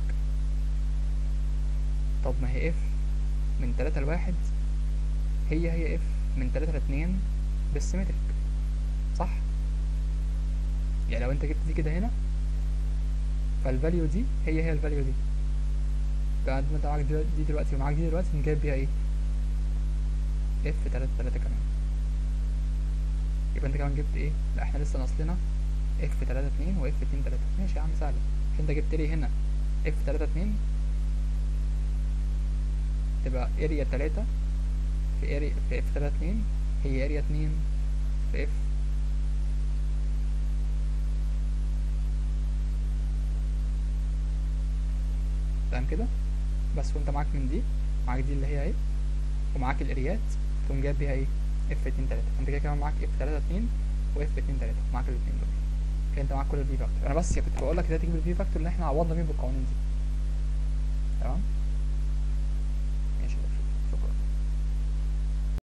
طب ما هي اف من تلاتة لواحد هي هي اف من تلاتة لاتنين بالسيمتريك صح يعني لو انت جبت دي كده هنا فالفاليو دي هي هي الفاليو دي يبقى انت انت معاك دلوقتي- دي دلوقتي ومعاك دي دلوقتي نجيب بيها ايه اف تلاتة تلاتة كمان يبقى انت كمان جبت ايه لا احنا لسه ناقصلنا اف تلاتة اتنين واف اتنين تلاتة ماشي يا عم سهلة مش انت جبت لي هنا اف تلاتة اتنين تبقى اريا تلاتة في اريا في اف تلاتة اتنين هي اريا اتنين في اف تمام كده بس وانت معاك من دي معاك دي اللي هي ايه ومعاك الاريات تقوم جايب بيها ايه اف اتنين تلاتة انت كده كمان معاك اف تلاتة اتنين واف اتنين تلاتة معاك الاتنين دول كده انت معاك كل الفي فاكتور انا بس كنت بقول لك ازاي تجيب الفي فاكتور اللي احنا عوضنا بيه بالقوانين دي